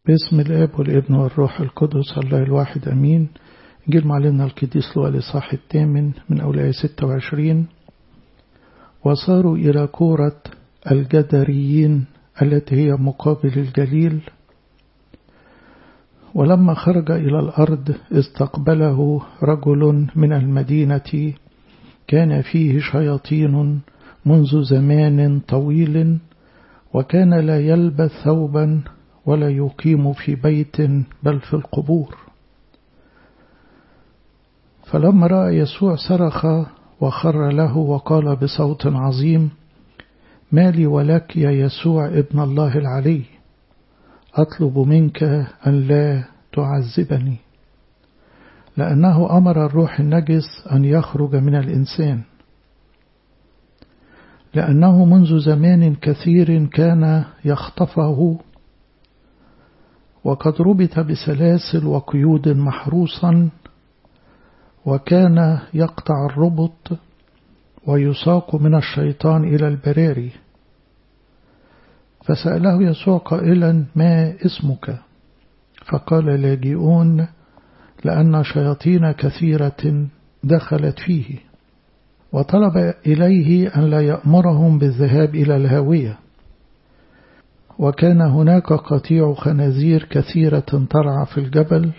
باسم الاب والابن والروح القدس الله الواحد امين جيل معلمنا القديس لوالي صاح الثامن من أولاية 26 وصاروا إلى كورة الجدريين التي هي مقابل الجليل ولما خرج إلى الأرض استقبله رجل من المدينة كان فيه شياطين منذ زمان طويل وكان لا يلبث ثوبا ولا يقيم في بيت بل في القبور فلما رأى يسوع صرخ وخر له وقال بصوت عظيم ما لي ولك يا يسوع ابن الله العلي أطلب منك أن لا تعذبني لأنه أمر الروح النجس أن يخرج من الإنسان لأنه منذ زمان كثير كان يخطفه وقد ربط بسلاسل وقيود محروسا وكان يقطع الربط ويساق من الشيطان إلى البراري فسأله يسوع قائلا ما اسمك فقال لاجئون لأن شياطين كثيرة دخلت فيه وطلب إليه أن لا يأمرهم بالذهاب إلى الهاوية وكان هناك قطيع خنازير كثيرة ترعى في الجبل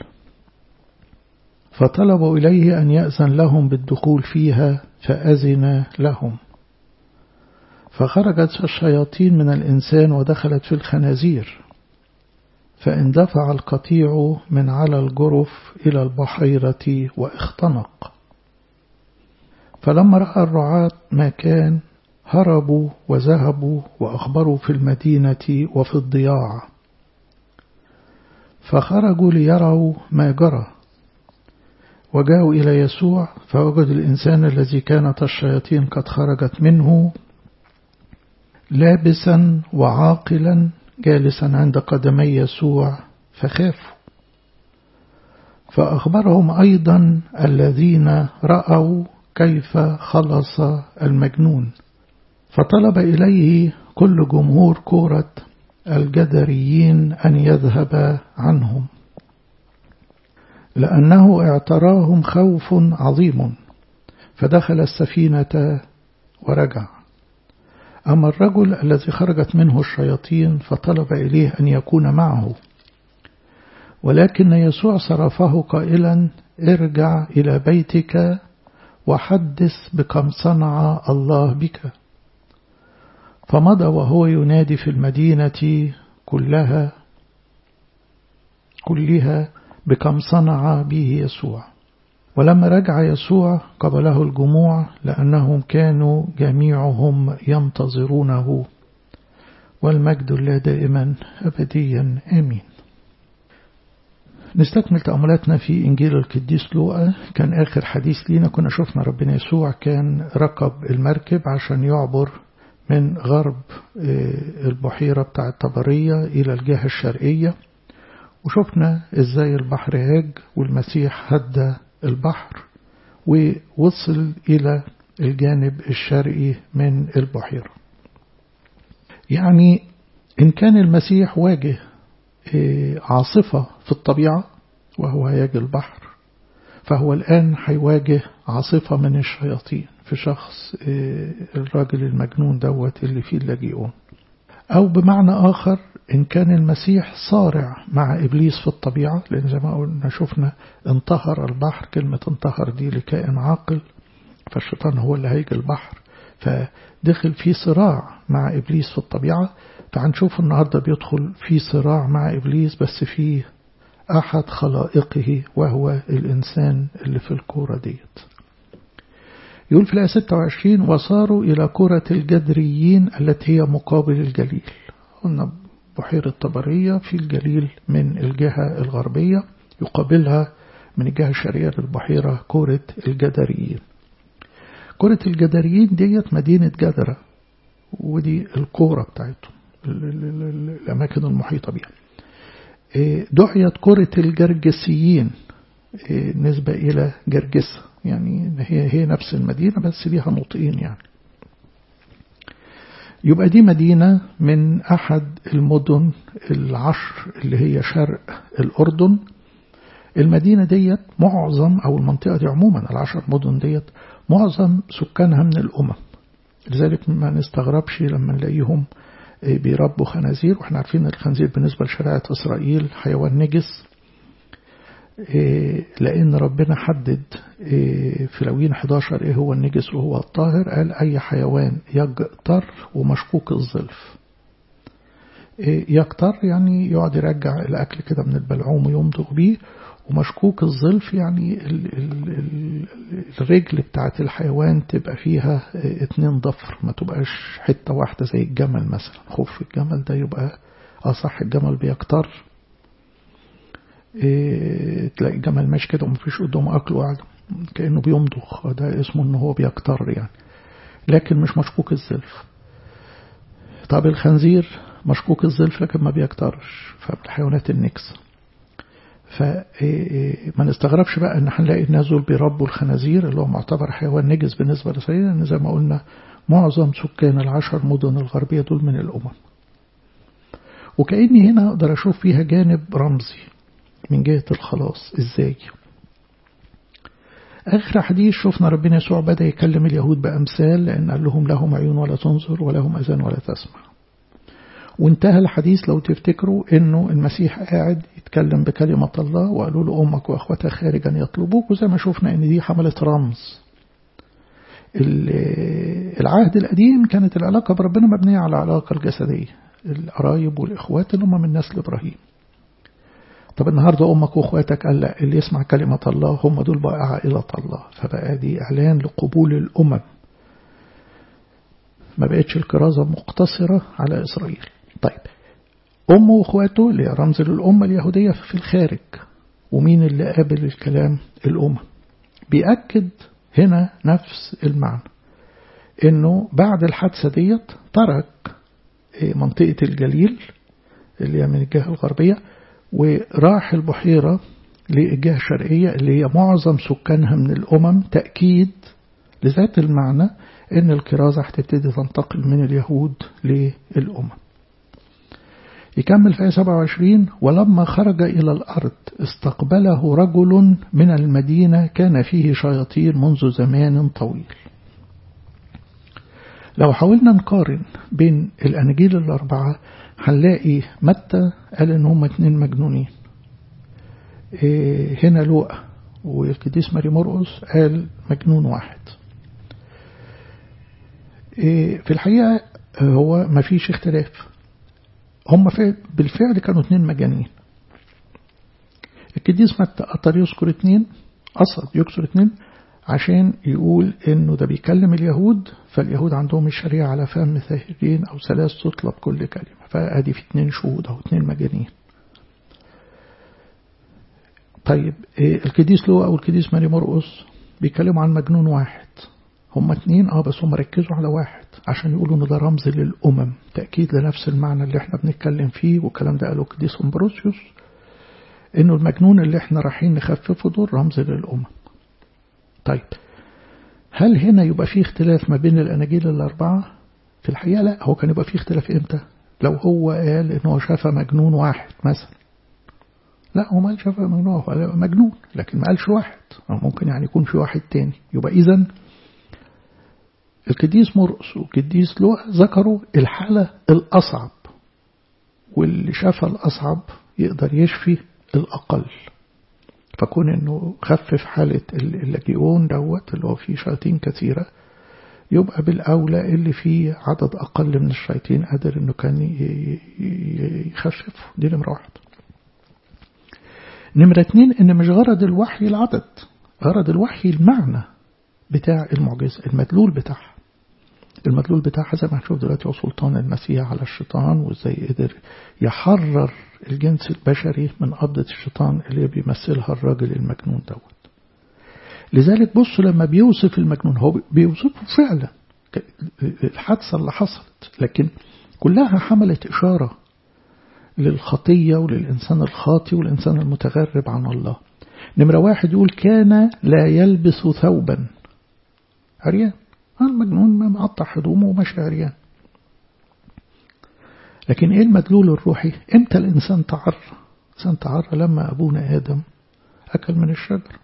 فطلبوا إليه أن يأذن لهم بالدخول فيها فأذن لهم فخرجت الشياطين من الإنسان ودخلت في الخنازير فاندفع القطيع من على الجرف إلى البحيرة واختنق فلما رأى الرعاة ما كان هربوا وذهبوا وأخبروا في المدينة وفي الضياع فخرجوا ليروا ما جرى وجاءوا إلى يسوع فوجد الإنسان الذي كانت الشياطين قد خرجت منه لابسا وعاقلا جالسا عند قدمي يسوع فخافوا فأخبرهم أيضا الذين رأوا كيف خلص المجنون فطلب إليه كل جمهور كورة الجدريين أن يذهب عنهم لأنه اعتراهم خوف عظيم فدخل السفينة ورجع أما الرجل الذي خرجت منه الشياطين فطلب إليه أن يكون معه ولكن يسوع صرفه قائلا ارجع إلى بيتك وحدث بكم صنع الله بك فمضى وهو ينادي في المدينة كلها كلها بكم صنع به يسوع ولما رجع يسوع قبله الجموع لأنهم كانوا جميعهم ينتظرونه والمجد الله دائما أبديا آمين نستكمل تأملاتنا في إنجيل القديس لوقا كان آخر حديث لينا كنا شفنا ربنا يسوع كان ركب المركب عشان يعبر من غرب البحيرة بتاع الطبرية إلى الجهة الشرقية وشفنا ازاي البحر هاج والمسيح هدى البحر ووصل إلى الجانب الشرقي من البحيرة يعني إن كان المسيح واجه عاصفة في الطبيعة وهو هياج البحر فهو الآن هيواجه عاصفة من الشياطين في شخص الراجل المجنون دوت اللي فيه اللاجئون أو بمعنى آخر إن كان المسيح صارع مع إبليس في الطبيعة لأن زي ما قلنا شفنا انتهر البحر كلمة انتهر دي لكائن عاقل فالشيطان هو اللي هيجي البحر فدخل في صراع مع إبليس في الطبيعة فهنشوف النهاردة بيدخل في صراع مع إبليس بس فيه أحد خلائقه وهو الإنسان اللي في الكورة ديت يقول في الآية 26 وصاروا إلى كرة الجدريين التي هي مقابل الجليل قلنا بحيرة طبرية في الجليل من الجهة الغربية يقابلها من الجهة الشرقية للبحيرة كرة الجدريين كرة الجدريين ديت مدينة جدرة ودي الكورة بتاعتهم الأماكن المحيطة بها دعيت كرة الجرجسيين نسبة إلى جرجسة يعني هي هي نفس المدينة بس ليها نطقين يعني يبقى دي مدينة من أحد المدن العشر اللي هي شرق الأردن المدينة ديت معظم أو المنطقة دي عموما العشر مدن ديت معظم سكانها من الأمم لذلك ما نستغربش لما نلاقيهم بيربوا خنازير واحنا عارفين الخنزير بالنسبة لشريعة إسرائيل حيوان نجس لأن ربنا حدد في لوين 11 إيه هو النجس وهو الطاهر قال أي حيوان يجتر ومشكوك الظلف يكتر يعني يقعد يرجع الأكل كده من البلعوم ويمضغ بيه ومشكوك الظلف يعني ال ال ال الرجل بتاعت الحيوان تبقى فيها اتنين ضفر ما تبقاش حتة واحدة زي الجمل مثلا خوف الجمل ده يبقى أصح الجمل بيكتر إيه تلاقي الجمل ماشي كده ومفيش قدامه أكل وقاعد كأنه بيمضغ ده اسمه إن هو بيكتر يعني لكن مش مشكوك الظلف طب الخنزير مشكوك الظلف لكن ما بيكترش فالحيوانات النكس فما نستغربش بقى ان هنلاقي الناس دول بيربوا الخنازير اللي هو معتبر حيوان نجس بالنسبة لإسرائيل لأن زي ما قلنا معظم سكان العشر مدن الغربية دول من الأمم وكأني هنا أقدر أشوف فيها جانب رمزي من جهة الخلاص إزاي آخر حديث شفنا ربنا يسوع بدأ يكلم اليهود بأمثال لأن قال لهم لهم عيون ولا تنظر ولهم أذان ولا تسمع وانتهى الحديث لو تفتكروا انه المسيح قاعد يتكلم بكلمة الله وقالوا له امك واخواتها خارجا يطلبوك وزي ما شفنا ان دي حملت رمز العهد القديم كانت العلاقة بربنا مبنية على العلاقة الجسدية القرايب والإخوات اللي هم من نسل إبراهيم طب النهاردة أمك وأخواتك قال لا اللي يسمع كلمة الله هم دول بقى عائلة الله فبقى دي إعلان لقبول الأمم ما بقتش الكرازة مقتصرة على إسرائيل طيب أمه وأخواته اللي رمز للأمة اليهودية في الخارج ومين اللي قابل الكلام الأمم بيأكد هنا نفس المعنى إنه بعد الحادثة ديت ترك منطقة الجليل اللي هي من الجهة الغربية وراح البحيرة للجهة الشرقية اللي هي معظم سكانها من الأمم تأكيد لذات المعنى إن الكرازة هتبتدي تنتقل من اليهود للأمم يكمل في 27 ولما خرج إلى الأرض استقبله رجل من المدينة كان فيه شياطين منذ زمان طويل لو حاولنا نقارن بين الأناجيل الأربعة هنلاقي متى قال إن هم اتنين مجنونين إيه هنا لوقا والقديس ماري مرقس قال مجنون واحد إيه في الحقيقة هو ما فيش اختلاف هم بالفعل كانوا اتنين مجانين القديس متى قطر يذكر اتنين قصد يكسر اتنين عشان يقول انه ده بيكلم اليهود فاليهود عندهم الشريعة على فهم ثاهرين او ثلاث تطلب كل كلمة فادي في اتنين شهود او اتنين مجانين طيب القديس لوقا او القديس ماري مرقس بيتكلموا عن مجنون واحد هما اتنين اه بس هما ركزوا على واحد عشان يقولوا ان ده رمز للامم تأكيد لنفس المعنى اللي احنا بنتكلم فيه والكلام ده قاله القديس امبروسيوس انه المجنون اللي احنا رايحين نخففه دول رمز للامم طيب هل هنا يبقى فيه اختلاف ما بين الاناجيل الاربعه في الحقيقه لا هو كان يبقى فيه اختلاف امتى لو هو قال ان هو شاف مجنون واحد مثلا لا هو ما قالش شاف مجنون مجنون لكن ما قالش واحد أو ممكن يعني يكون في واحد تاني يبقى اذا القديس مرقس والقديس لوقا ذكروا الحالة الأصعب واللي شاف الأصعب يقدر يشفي الأقل فكون انه خفف حالة اللاجئون دوت اللي هو فيه شياطين كثيرة يبقى بالأولى اللي فيه عدد أقل من الشياطين قادر انه كان يخففه دي نمرة واحد نمرة اتنين ان مش غرض الوحي العدد غرض الوحي المعنى بتاع المعجزة المدلول بتاعها المدلول بتاعها زي ما هنشوف دلوقتي هو سلطان المسيح على الشيطان وازاي قدر يحرر الجنس البشري من قبضة الشيطان اللي بيمثلها الراجل المجنون دوت لذلك بصوا لما بيوصف المجنون هو بيوصفه فعلا الحادثة اللي حصلت لكن كلها حملت إشارة للخطية وللإنسان الخاطي والإنسان المتغرب عن الله نمرة واحد يقول كان لا يلبس ثوبا عريان المجنون ما مقطع هدومه وماشي عريان لكن إيه المدلول الروحي إمتى الإنسان تعرى الإنسان تعرى لما أبونا آدم أكل من الشجر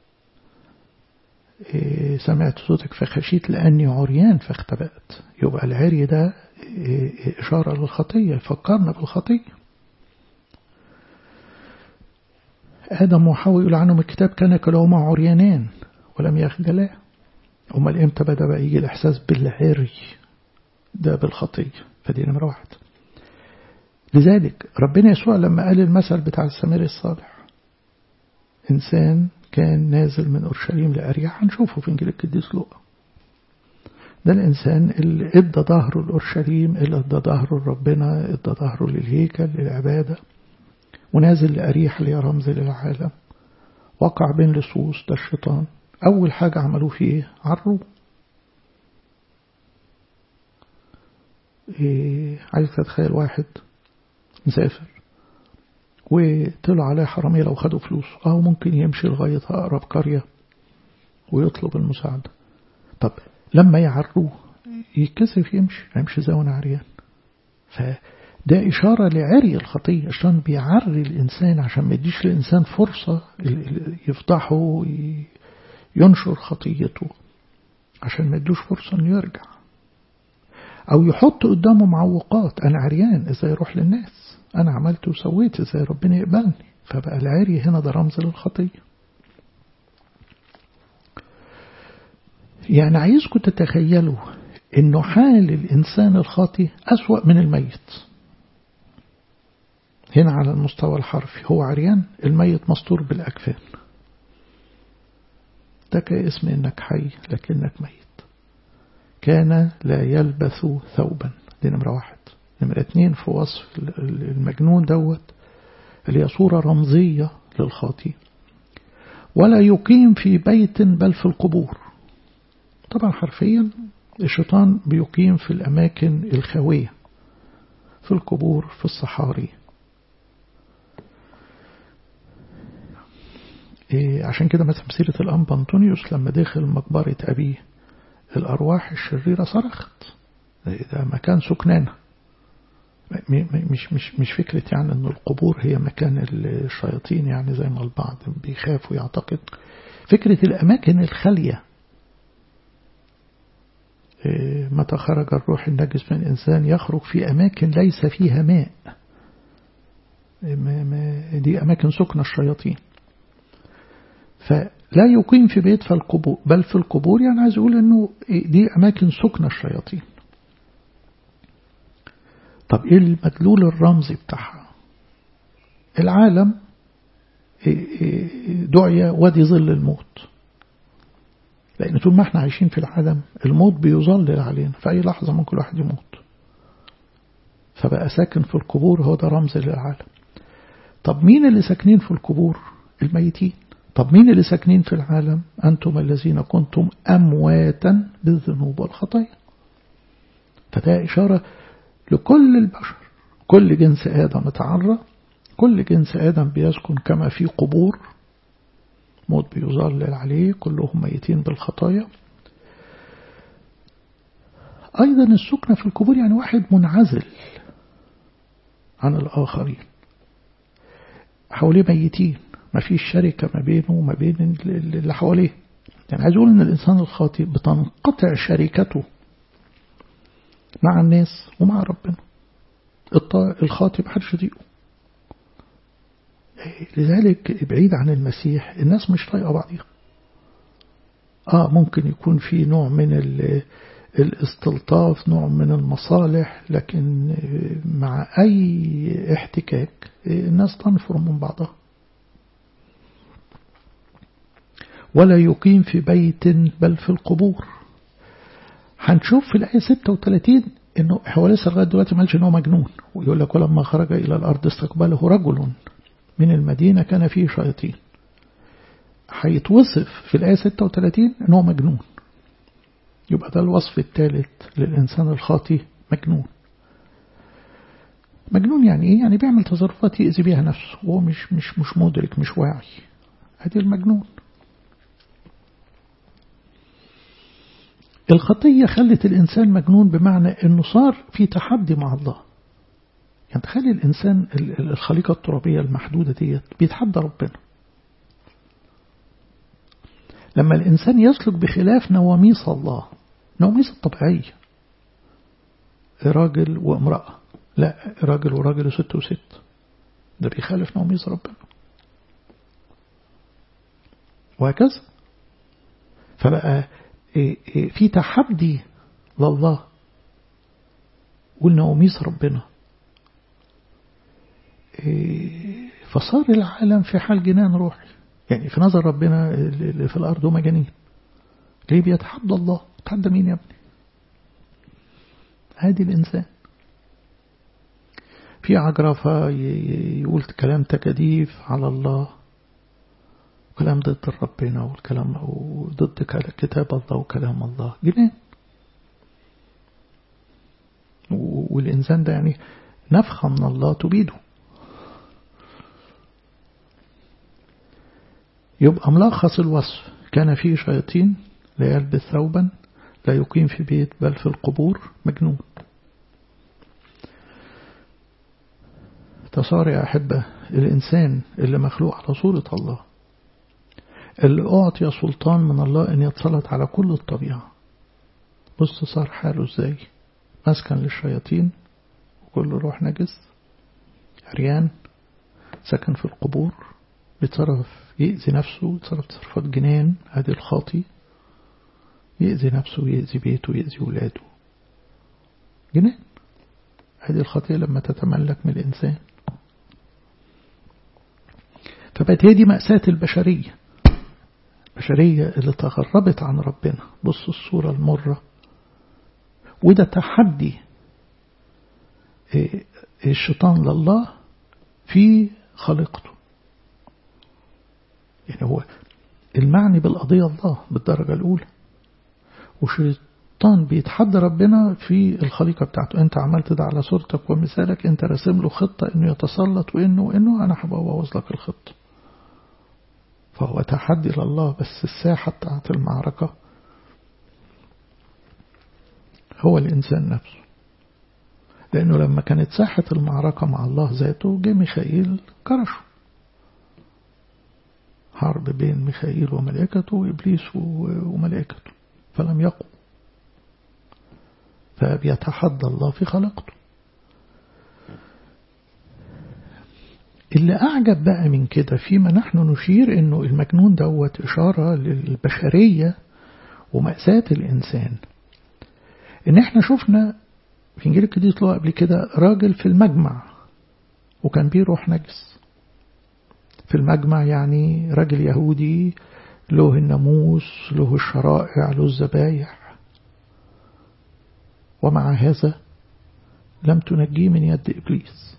إيه سمعت صوتك فخشيت لأني عريان فاختبأت يبقى العري ده إيه إشارة للخطية فكرنا بالخطية آدم وحواء يقول عنهم الكتاب كان كلاهما عريانان ولم يخجلا أمال إمتى بدأ بقى يجي الإحساس بالعري ده بالخطية فدي نمرة واحد لذلك ربنا يسوع لما قال المثل بتاع السمير الصالح إنسان كان نازل من أورشليم لأريح هنشوفه في إنجيل القديس لوقا ده الإنسان اللي إدى ظهره لأورشليم اللي إدى ظهره لربنا إدى ظهره للهيكل للعبادة ونازل لأريح اللي رمز للعالم وقع بين لصوص ده الشيطان أول حاجة عملوه فيه إيه؟ عروه إيه عايز تتخيل واحد مسافر وطلع عليه حرامية لو خدوا فلوس أو ممكن يمشي لغاية أقرب قرية ويطلب المساعدة طب لما يعروه يتكسف يمشي يمشي زي وانا عريان فده إشارة لعري الخطية عشان بيعري الإنسان عشان ما يديش الإنسان فرصة يفضحه ينشر خطيته عشان ما يدوش فرصة انه يرجع او يحط قدامه معوقات انا عريان ازاي يروح للناس انا عملت وسويت ازاي ربنا يقبلني فبقى العري هنا ده رمز للخطية يعني عايزكم تتخيلوا انه حال الانسان الخاطي اسوأ من الميت هنا على المستوى الحرفي هو عريان الميت مستور بالاكفان ده كاسم انك حي لكنك ميت كان لا يلبث ثوبا دي نمرة واحد نمرة اتنين في وصف المجنون دوت اللي هي صورة رمزية للخاطي ولا يقيم في بيت بل في القبور طبعا حرفيا الشيطان بيقيم في الأماكن الخاوية في القبور في الصحاري إيه عشان كده مثلا سيرة الأنبا أنطونيوس لما دخل مقبرة أبيه الأرواح الشريرة صرخت ده مكان سكنانة مش مش مش فكرة يعني أن القبور هي مكان الشياطين يعني زي ما البعض بيخاف ويعتقد فكرة الأماكن الخالية متى خرج الروح النجس من الإنسان يخرج في أماكن ليس فيها ماء دي أماكن سكن الشياطين فلا يقيم في بيت في القبور بل في القبور يعني عايز أقول أنه دي أماكن سكن الشياطين طب إيه المدلول الرمزي بتاعها العالم دعية وادي ظل الموت لأن طول ما احنا عايشين في العالم الموت بيظلل علينا في أي لحظة ممكن الواحد يموت فبقى ساكن في القبور هو ده رمز للعالم طب مين اللي ساكنين في القبور الميتين طب مين اللي ساكنين في العالم أنتم الذين كنتم أمواتا بالذنوب والخطايا فده إشارة لكل البشر كل جنس آدم اتعرى كل جنس آدم بيسكن كما في قبور موت بيظلل عليه كلهم ميتين بالخطايا أيضا السكنة في القبور يعني واحد منعزل عن الآخرين حواليه ميتين ما فيش شركة ما بينه وما بين اللي حواليه يعني عايز أقول إن الإنسان الخاطئ بتنقطع شركته مع الناس ومع ربنا الخاطئ محدش يضيقه لذلك بعيد عن المسيح الناس مش طايقة بعضيها آه ممكن يكون في نوع من الاستلطاف نوع من المصالح لكن مع أي احتكاك الناس تنفر من بعضها ولا يقيم في بيت بل في القبور هنشوف في الآية 36 انه هو لسه لغايه دلوقتي ما قالش ان هو مجنون ويقول لك ولما خرج الى الارض استقبله رجل من المدينه كان فيه شياطين هيتوصف في الايه 36 ان هو مجنون يبقى ده الوصف الثالث للانسان الخاطي مجنون مجنون يعني ايه يعني بيعمل تصرفات يأذي بيها نفسه وهو مش مش مش مدرك مش واعي ادي المجنون الخطية خلت الإنسان مجنون بمعنى أنه صار في تحدي مع الله يعني تخيل الإنسان الخليقة الترابية المحدودة ديت بيتحدى ربنا لما الإنسان يسلك بخلاف نواميس الله نواميس الطبيعية راجل وامرأة لا راجل وراجل وست وست ده بيخالف نواميس ربنا وهكذا فبقى في تحدي لله والنواميس ربنا فصار العالم في حال جنان روحي يعني في نظر ربنا اللي في الأرض مجانين ليه بيتحدى الله تحدى مين يا ابني هادي الإنسان في عجرفة يقول كلام تكاديف على الله وكلام ضد ربنا والكلام ضد كتاب الله وكلام الله جنان والإنسان ده يعني نفخة من الله تبيده يبقى ملخص الوصف كان فيه شياطين لا يلبس ثوبا لا يقيم في بيت بل في القبور مجنون تصار يا أحبة الإنسان اللي مخلوق على صورة الله اللي أعطي سلطان من الله أن يتسلط على كل الطبيعة بص صار حاله ازاي مسكن للشياطين وكل روح نجس عريان سكن في القبور بيتصرف يأذي نفسه يتصرف تصرفات جنان هذه الخاطي يأذي نفسه ويأذي بيته ويأذي ولاده جنان هذه الخطيئة لما تتملك من الإنسان فبقت هي دي مأساة البشرية البشرية اللي تغربت عن ربنا بص الصورة المرة وده تحدي الشيطان لله في خلقته يعني هو المعني بالقضية الله بالدرجة الأولى وشيطان بيتحدى ربنا في الخليقة بتاعته انت عملت ده على صورتك ومثالك انت راسم له خطة انه يتسلط وانه وانه انا هبوظ لك الخطة فهو تحدي لله بس الساحة بتاعت المعركة هو الإنسان نفسه لأنه لما كانت ساحة المعركة مع الله ذاته جه ميخائيل كرشه حرب بين ميخائيل وملائكته وإبليس وملائكته فلم يقو فبيتحدى الله في خلقته اللي أعجب بقى من كده فيما نحن نشير إنه المجنون دوت إشارة للبشرية ومأساة الإنسان إن إحنا شفنا في إنجيل القديس لوقا قبل كده راجل في المجمع وكان بيه روح نجس في المجمع يعني راجل يهودي له الناموس له الشرائع له الذبايح ومع هذا لم تنجيه من يد إبليس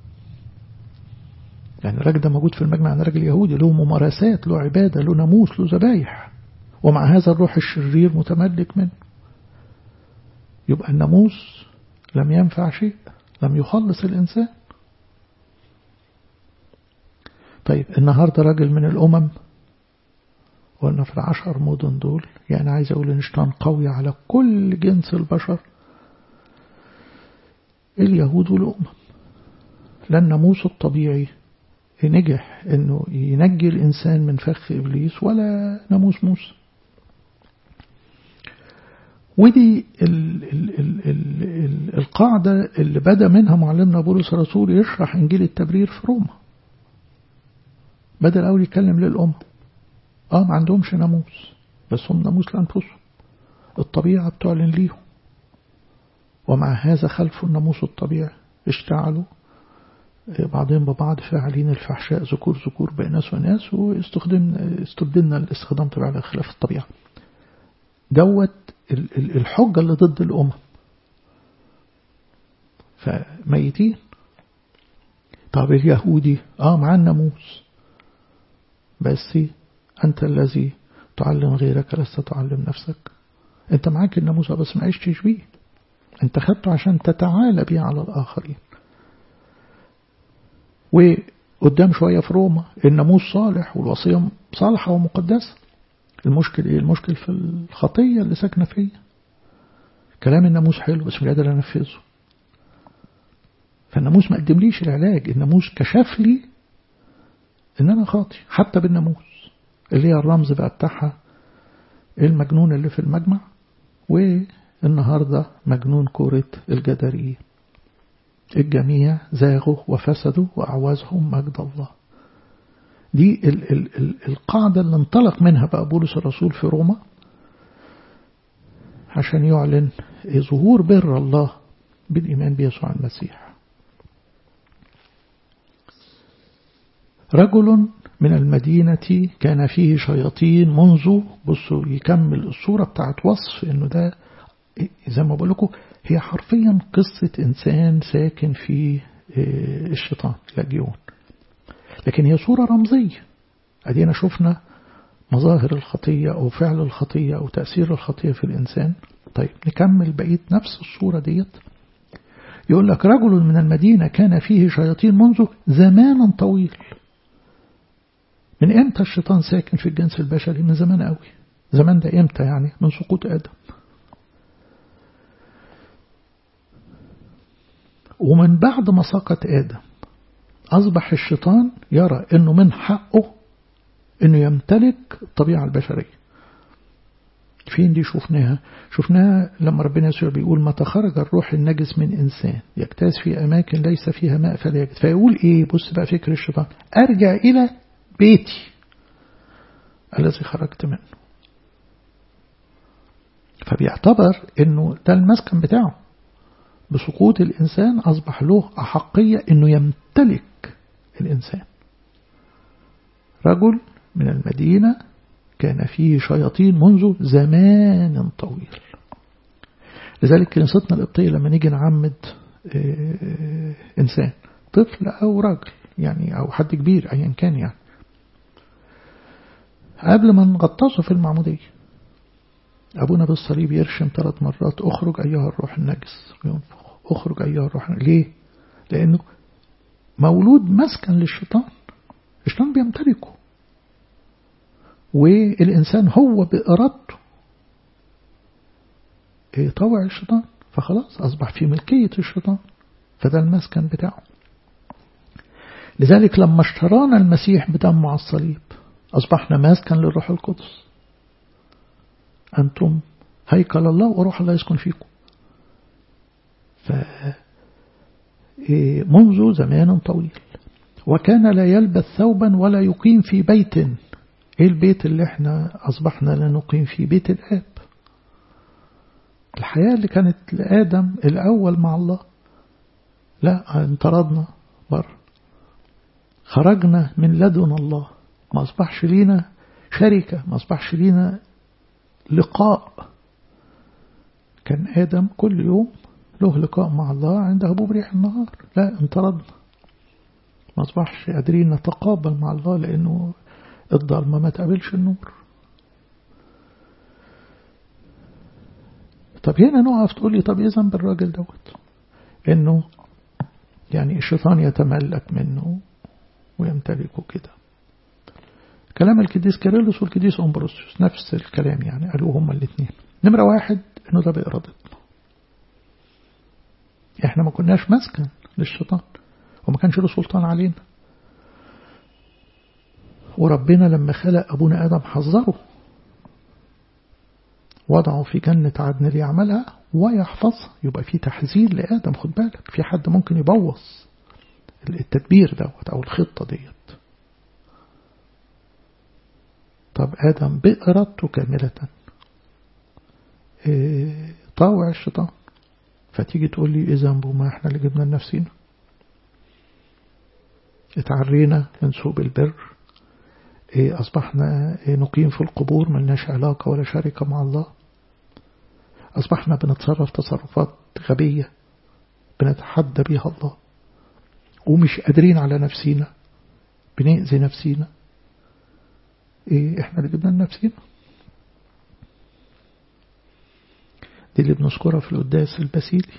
يعني الراجل ده موجود في المجمع يعني راجل يهودي له ممارسات له عبادة له ناموس له ذبايح ومع هذا الروح الشرير متملك منه يبقى الناموس لم ينفع شيء لم يخلص الإنسان طيب النهاردة راجل من الأمم قلنا في العشر مدن دول يعني عايز أقول إن شيطان قوي على كل جنس البشر اليهود والأمم لا الناموس الطبيعي نجح انه ينجي الانسان من فخ ابليس ولا ناموس موسى ودي ال ال ال ال ال القاعدة اللي بدأ منها معلمنا بولس الرسول يشرح إنجيل التبرير في روما بدأ الأول يتكلم للأمة آه ما عندهمش ناموس بس هم ناموس لأنفسهم الطبيعة بتعلن ليهم ومع هذا خلفوا الناموس الطبيعي اشتعلوا بعضهم ببعض فاعلين الفحشاء ذكور ذكور بين ناس وناس واستخدمنا استبدلنا الاستخدام تبع خلاف الطبيعة دوت الحجة اللي ضد الأمم فميتين طب اليهودي اه مع الناموس بس أنت الذي تعلم غيرك لست تعلم نفسك أنت معاك الناموس بس ما عشتش بيه أنت خدته عشان تتعالى بيه على الآخرين وقدام شوية في روما الناموس صالح والوصية صالحة ومقدسة المشكل إيه المشكل في الخطية اللي ساكنة فيا كلام الناموس حلو بس مش قادر أنفذه فالناموس ما قدمليش العلاج الناموس كشف لي ان انا خاطي حتى بالناموس اللي هي الرمز بقى بتاعها المجنون اللي في المجمع والنهاردة مجنون كورة الجدرية الجميع زاغوا وفسدوا وأعوازهم مجد الله دي ال ال ال القاعدة اللي انطلق منها بقى بولس الرسول في روما عشان يعلن ظهور بر الله بالإيمان بيسوع المسيح رجل من المدينة كان فيه شياطين منذ بصوا يكمل الصورة بتاعت وصف انه ده زي ما بقول لكم هي حرفيا قصة انسان ساكن في الشيطان لاجيون لكن هي صورة رمزية ادينا شفنا مظاهر الخطية او فعل الخطية او تأثير الخطية في الانسان طيب نكمل بقية نفس الصورة ديت يقول لك رجل من المدينة كان فيه شياطين منذ زمان طويل من امتى الشيطان ساكن في الجنس البشري من زمان قوي زمان ده امتى يعني من سقوط ادم ومن بعد ما سقط ادم اصبح الشيطان يرى انه من حقه انه يمتلك الطبيعه البشريه فين دي شفناها شفناها لما ربنا يسوع بيقول متى خرج الروح النجس من إنسان يجتاز في أماكن ليس فيها ماء فلا يجد فيقول إيه بص بقى فكر الشيطان أرجع إلى بيتي الذي خرجت منه فبيعتبر انه ده المسكن بتاعه بسقوط الإنسان أصبح له أحقية أنه يمتلك الإنسان رجل من المدينة كان فيه شياطين منذ زمان طويل لذلك كنيستنا القبطية لما نيجي نعمد إنسان طفل أو راجل يعني أو حد كبير أيا كان يعني قبل ما نغطسه في المعمودية أبونا بالصليب يرشم ثلاث مرات أخرج أيها الروح النجس وينفخ أخرج أيها الروح النجس ليه؟ لأنه مولود مسكن للشيطان الشيطان بيمتلكه والإنسان هو بإرادته طوع الشيطان فخلاص أصبح في ملكية الشيطان فده المسكن بتاعه لذلك لما اشترانا المسيح بدمه على الصليب أصبحنا مسكن للروح القدس أنتم هيكل الله وروح الله يسكن فيكم ف منذ زمان طويل وكان لا يلبث ثوبا ولا يقيم في بيت ايه البيت اللي احنا اصبحنا لا نقيم فيه بيت الاب الحياة اللي كانت لآدم الأول مع الله لا انطردنا بره خرجنا من لدن الله ما أصبحش لينا شركة ما أصبحش لينا لقاء كان آدم كل يوم له لقاء مع الله عند هبوب ريح النهار لا انطردنا ما أصبحش قادرين نتقابل مع الله لأنه الظلمة ما تقابلش النور طب هنا نقف تقول لي طب ايه ذنب الراجل دوت انه يعني الشيطان يتملك منه ويمتلكه كده كلام الكديس كيرلس والكديس أمبروسيوس نفس الكلام يعني قالوا هما الاثنين نمرة واحد انه ده بإرادتنا احنا ما كناش مسكن للشيطان وما كانش له سلطان علينا وربنا لما خلق أبونا آدم حذره وضعه في جنة عدن ليعملها ويحفظها يبقى في تحذير لآدم خد بالك في حد ممكن يبوظ التدبير دوت أو الخطة ديت طب آدم بإرادته كاملة إيه طاوع الشيطان فتيجي تقول لي إيه ذنبه ما احنا اللي جبنا لنفسينا اتعرينا من سوء البر إيه أصبحنا إيه نقيم في القبور ملناش علاقة ولا شركة مع الله أصبحنا بنتصرف تصرفات غبية بنتحدى بيها الله ومش قادرين على نفسينا بنأذي نفسينا إيه إحنا اللي جبنا لنفسينا دي اللي بنذكرها في القداس البسيلي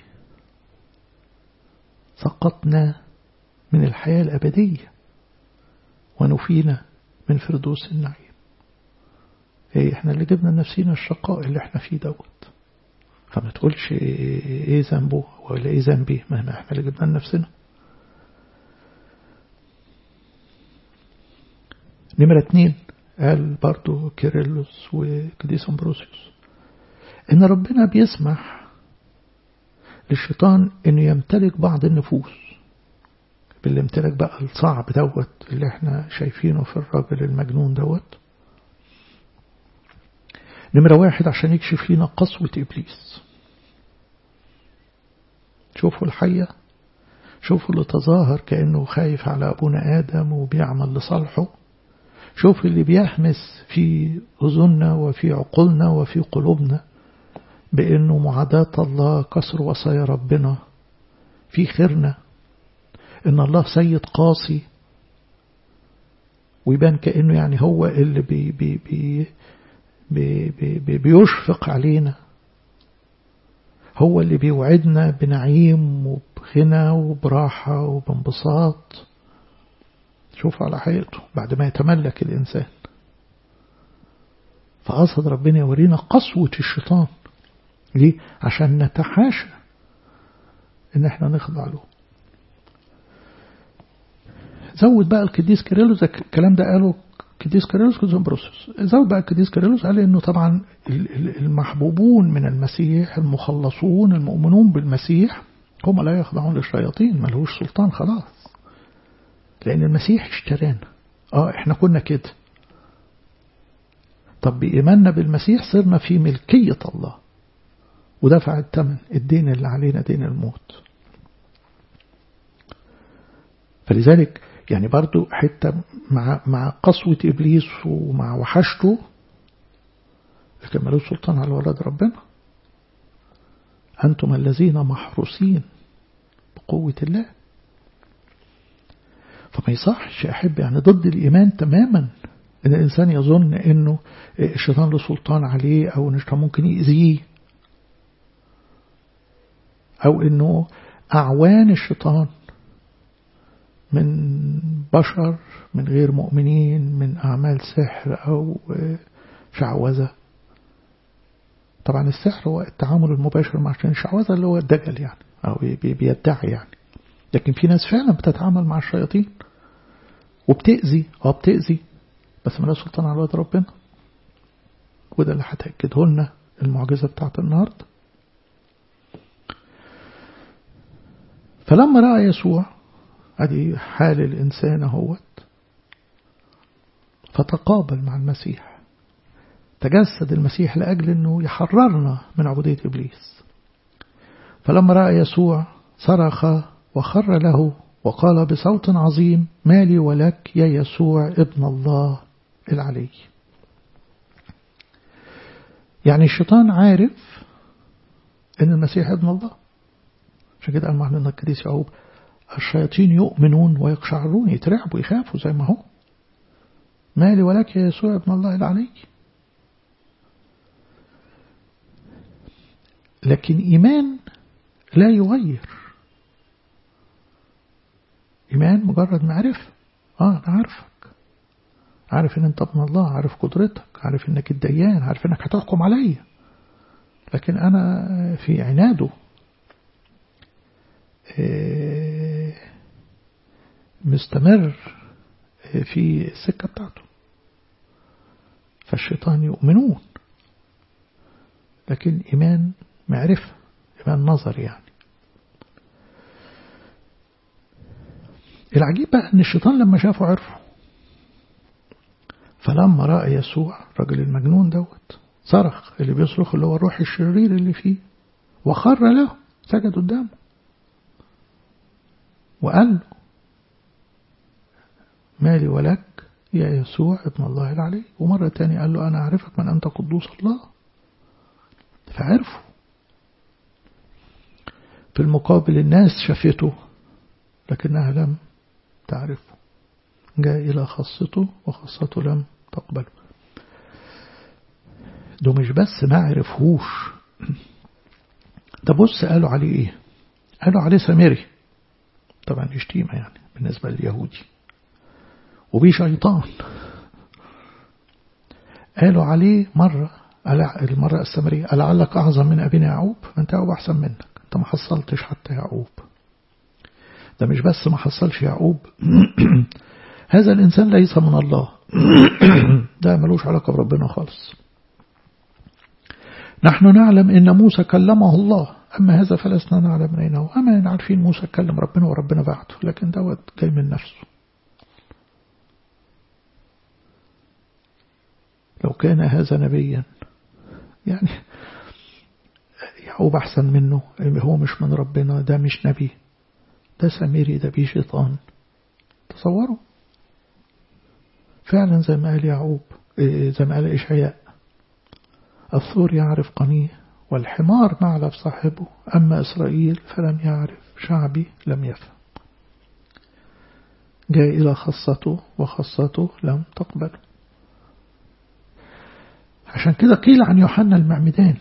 سقطنا من الحياة الأبدية ونفينا من فردوس النعيم ايه احنا اللي جبنا لنفسينا الشقاء اللي احنا فيه دوت فما تقولش ايه ذنبه ولا ايه ذنبي ما احنا اللي جبنا لنفسنا نمرة اتنين قال برضو كيرلس وكديس أمبروسيوس إن ربنا بيسمح للشيطان إنه يمتلك بعض النفوس بالامتلاك بقى الصعب دوت اللي احنا شايفينه في الراجل المجنون دوت نمرة واحد عشان يكشف لنا قسوة إبليس شوفوا الحية شوفوا اللي تظاهر كأنه خايف على أبونا آدم وبيعمل لصالحه شوف اللي بيهمس في أذننا وفي عقولنا وفي قلوبنا بأنه معاداة الله كسر وصايا ربنا في خيرنا إن الله سيد قاسي ويبان كأنه يعني هو اللي بي بي بي بي بي بي بيشفق علينا هو اللي بيوعدنا بنعيم وبغنى وبراحة وبانبساط شوف على حقيقته بعد ما يتملك الإنسان فقصد ربنا يورينا قسوة الشيطان ليه؟ عشان نتحاشى ان احنا نخضع له زود بقى القديس كيرلس الكلام ده قاله القديس كيرلس كوزومبروسوس زود بقى القديس كيرلس قال انه طبعا المحبوبون من المسيح المخلصون المؤمنون بالمسيح هم لا يخضعون للشياطين ملهوش سلطان خلاص لأن المسيح اشترانا اه احنا كنا كده طب بإيماننا بالمسيح صرنا في ملكية الله ودفع الثمن الدين اللي علينا دين الموت فلذلك يعني برضو حتى مع مع قسوة إبليس ومع وحشته لكن ملوش سلطان على ولاد ربنا أنتم الذين محروسين بقوة الله فما يصحش أحب يعني ضد الإيمان تماما إن الإنسان يظن إنه الشيطان له سلطان عليه أو إن الشيطان ممكن يأذيه أو إنه أعوان الشيطان من بشر من غير مؤمنين من أعمال سحر أو شعوذة طبعا السحر هو التعامل المباشر مع الشعوذة اللي هو الدجل يعني أو بيدعي يعني لكن في ناس فعلا بتتعامل مع الشياطين وبتأذي اه بتأذي بس ملا سلطان على واد ربنا وده اللي هتأكده لنا المعجزة بتاعت النهاردة فلما رأى يسوع ادي حال الإنسان اهوت فتقابل مع المسيح تجسد المسيح لأجل أنه يحررنا من عبودية إبليس فلما رأى يسوع صرخ وخر له وقال بصوت عظيم ما لي ولك يا يسوع ابن الله العلي يعني الشيطان عارف ان المسيح ابن الله عشان كده قال معلومنا القديس يعقوب الشياطين يؤمنون ويقشعرون يترعبوا يخافوا زي ما هو ما لي ولك يا يسوع ابن الله العلي لكن إيمان لا يغير إيمان مجرد معرفة آه أنا عارفك عارف إن أنت ابن الله عارف قدرتك عارف إنك الديان عارف إنك هتحكم عليا لكن أنا في عناده مستمر في السكة بتاعته فالشيطان يؤمنون لكن إيمان معرفة إيمان نظر يعني العجيب بقى أن الشيطان لما شافه عرفه فلما رأى يسوع رجل المجنون دوت صرخ اللي بيصرخ اللي هو الروح الشرير اللي فيه وخر له سجد قدامه وقال له مالي ولك يا يسوع ابن الله العلي ومرة تانية قال له أنا أعرفك من أنت قدوس الله فعرفه في المقابل الناس شافته لكنها لم تعرفه جاء إلى خاصته وخاصته لم تقبله ده مش بس ما عرفهوش ده بص قالوا عليه ايه قالوا عليه سامري طبعا دي شتيمة يعني بالنسبة لليهودي وبيه شيطان قالوا عليه مرة المرة السامرية لعلك أعظم من أبينا يعقوب أنت يعقوب أحسن منك أنت ما حصلتش حتى يعقوب ده مش بس ما حصلش يعقوب هذا الإنسان ليس من الله ده ملوش علاقة بربنا خالص نحن نعلم إن موسى كلمه الله أما هذا فلسنا نعلم من أين هو أما عارفين موسى كلم ربنا وربنا بعته لكن دوت جاي من نفسه لو كان هذا نبيا يعني يعقوب أحسن منه هو مش من ربنا ده مش نبي ده سميري ده بيه شيطان تصوروا فعلا زي ما قال يعقوب زي ما قال إشعياء الثور يعرف قنيه والحمار معلف صاحبه أما إسرائيل فلم يعرف شعبي لم يفهم جاء إلى خاصته وخاصته لم تقبله عشان كده قيل عن يوحنا المعمدان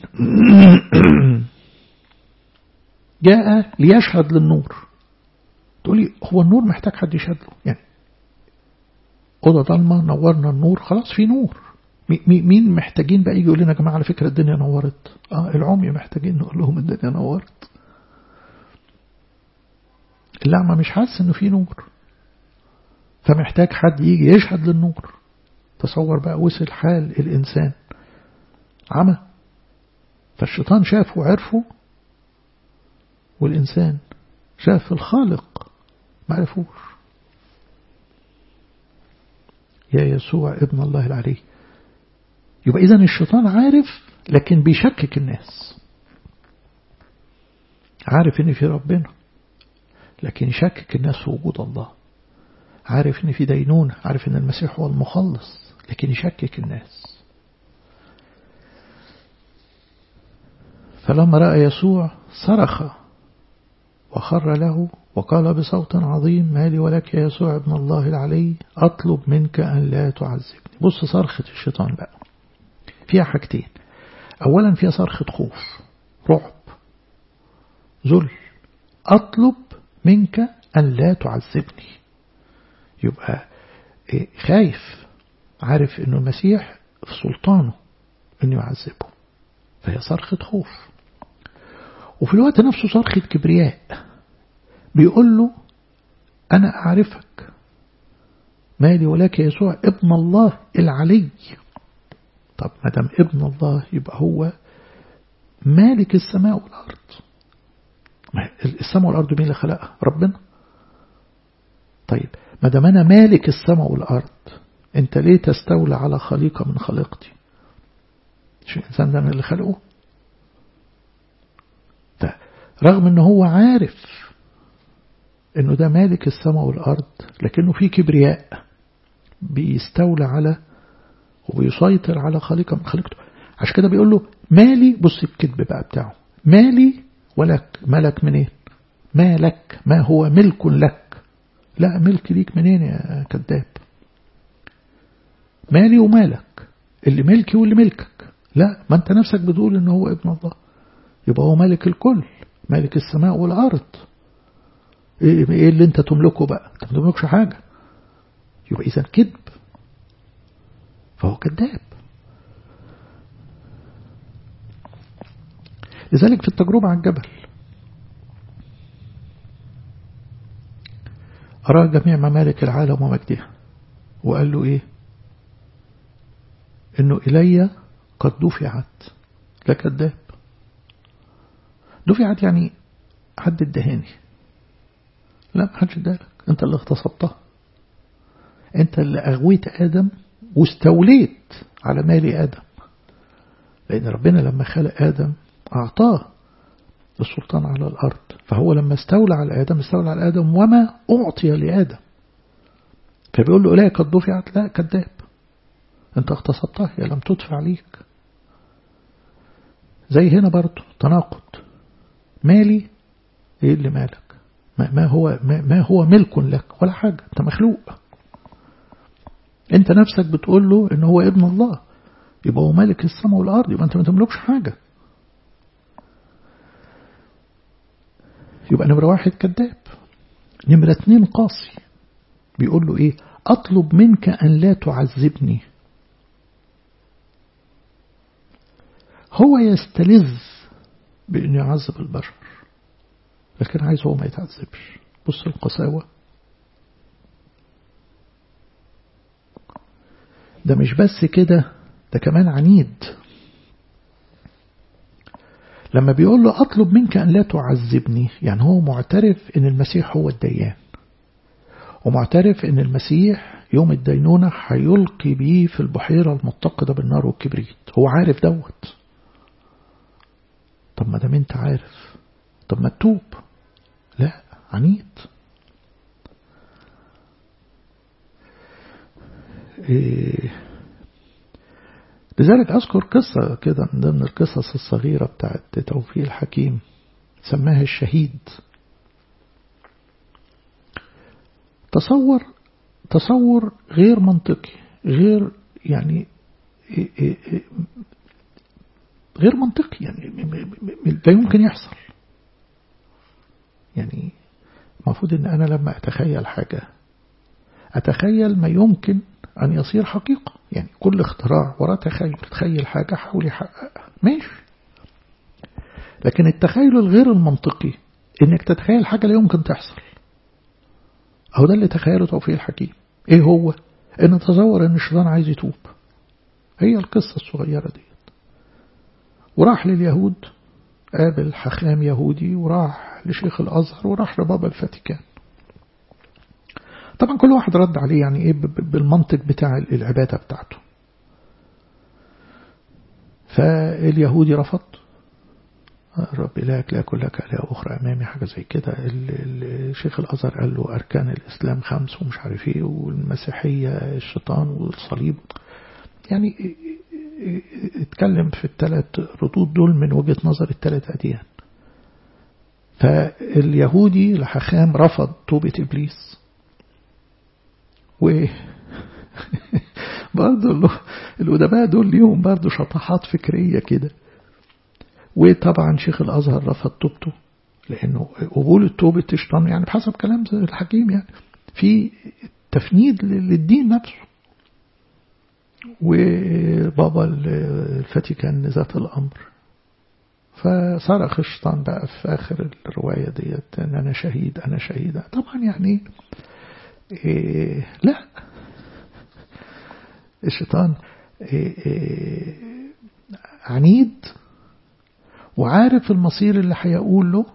جاء ليشهد للنور تقولي هو النور محتاج حد يشهد له يعني أوضة ضلمة نورنا النور خلاص في نور مين محتاجين بقى يجي يقول لنا يا جماعة على فكرة الدنيا نورت اه العمي محتاجين نقول لهم الدنيا نورت الأعمى مش حاسس انه في نور فمحتاج حد يجي يشهد للنور تصور بقى وصل حال الإنسان عمى فالشيطان شافه وعرفه والإنسان شاف الخالق ما عرفوش يا يسوع ابن الله العلي يبقى إذا الشيطان عارف لكن بيشكك الناس عارف ان في ربنا لكن يشكك الناس في وجود الله عارف ان في دينون عارف ان المسيح هو المخلص لكن يشكك الناس فلما رأى يسوع صرخ وخر له وقال بصوت عظيم ما لي ولك يا يسوع ابن الله العلي أطلب منك أن لا تعذبني بص صرخة الشيطان بقى فيها حاجتين أولا فيها صرخة خوف رعب ذل أطلب منك أن لا تعذبني يبقى خايف عارف أنه المسيح في سلطانه أنه يعذبه فهي صرخة خوف وفي الوقت نفسه صرخة كبرياء بيقول له أنا أعرفك مالي ولك يسوع ابن الله العلي طب ما دام ابن الله يبقى هو مالك السماء والأرض السماء والأرض مين اللي خلقها ربنا طيب ما دام أنا مالك السماء والأرض أنت ليه تستولى على خليقة من خليقتي مش الإنسان ده أنا اللي خلقه رغم أنه هو عارف أنه ده مالك السماء والأرض لكنه في كبرياء بيستولى على وبيسيطر على خليقة من خليقته عشان كده بيقول له مالي بص الكذب بقى بتاعه مالي ولك ملك منين مالك ما هو ملك لك لا ملك ليك منين يا كذاب مالي ومالك اللي ملكي واللي ملكك لا ما انت نفسك بتقول ان هو ابن الله يبقى هو مالك الكل مالك السماء والأرض ايه اللي انت تملكه بقى انت ما تملكش حاجة يبقى اذا كذب فهو كذاب لذلك في التجربة على الجبل أرى جميع ممالك العالم ومجدها وقال له إيه إنه إلي قد دفعت لا كذاب دفعت يعني حد ادهاني لا ما حدش ادالك انت اللي اغتصبتها انت اللي اغويت ادم واستوليت على مال ادم لان ربنا لما خلق ادم اعطاه السلطان على الارض فهو لما استولى على ادم استولى على ادم وما اعطي لادم فبيقول له اليه قد دفعت لا كذاب انت اغتصبتها هي لم تدفع ليك زي هنا برضه تناقض مالي ايه اللي مالك ما, ما هو ما, ما هو ملك لك ولا حاجة انت مخلوق انت نفسك بتقول له ان هو ابن الله يبقى هو مالك السماء والارض يبقى انت ما تملكش حاجة يبقى نمرة واحد كذاب نمرة اتنين قاسي بيقول له ايه اطلب منك ان لا تعذبني هو يستلذ بأن يعذب البشر لكن عايز هو ما يتعذبش بص القساوة ده مش بس كده ده كمان عنيد لما بيقول له أطلب منك أن لا تعذبني يعني هو معترف أن المسيح هو الديان ومعترف أن المسيح يوم الدينونة هيلقي بيه في البحيرة المتقدة بالنار والكبريت هو عارف دوت طب ما دام انت عارف طب ما تتوب لا عنيد إيه لذلك أذكر قصة كده من ضمن القصص الصغيرة بتاعت توفيق الحكيم سماها الشهيد تصور تصور غير منطقي غير يعني غير منطقي يعني لا يمكن يحصل يعني المفروض ان انا لما اتخيل حاجة اتخيل ما يمكن ان يصير حقيقة يعني كل اختراع وراه تخيل تخيل حاجة حاول يحققها ماشي لكن التخيل الغير المنطقي انك تتخيل حاجة لا يمكن تحصل أو ده اللي تخيله توفيق الحكيم إيه هو إن تصور إن الشيطان عايز يتوب هي القصة الصغيرة دي وراح لليهود قابل حخام يهودي وراح لشيخ الأزهر وراح لبابا الفاتيكان طبعا كل واحد رد عليه يعني إيه بالمنطق بتاع العبادة بتاعته فاليهودي رفض رب إلهك لا يكون لك آلهة أخرى أمامي حاجة زي كده الشيخ الأزهر قال له أركان الإسلام خمس ومش عارف إيه والمسيحية الشيطان والصليب يعني اتكلم في الثلاث ردود دول من وجهة نظر الثلاث أديان فاليهودي الحخام رفض توبة إبليس و برضه الأدباء دول ليهم برضه شطحات فكرية كده وطبعا شيخ الأزهر رفض توبته لأنه قبول التوبة الشيطان يعني بحسب كلام الحكيم يعني في تفنيد للدين نفسه وبابا الفاتيكان ذات الأمر فصرخ الشيطان بقى في آخر الرواية ديت أن أنا شهيد أنا شهيد طبعا يعني إيه لا الشيطان إيه إيه عنيد وعارف المصير اللي هيقول له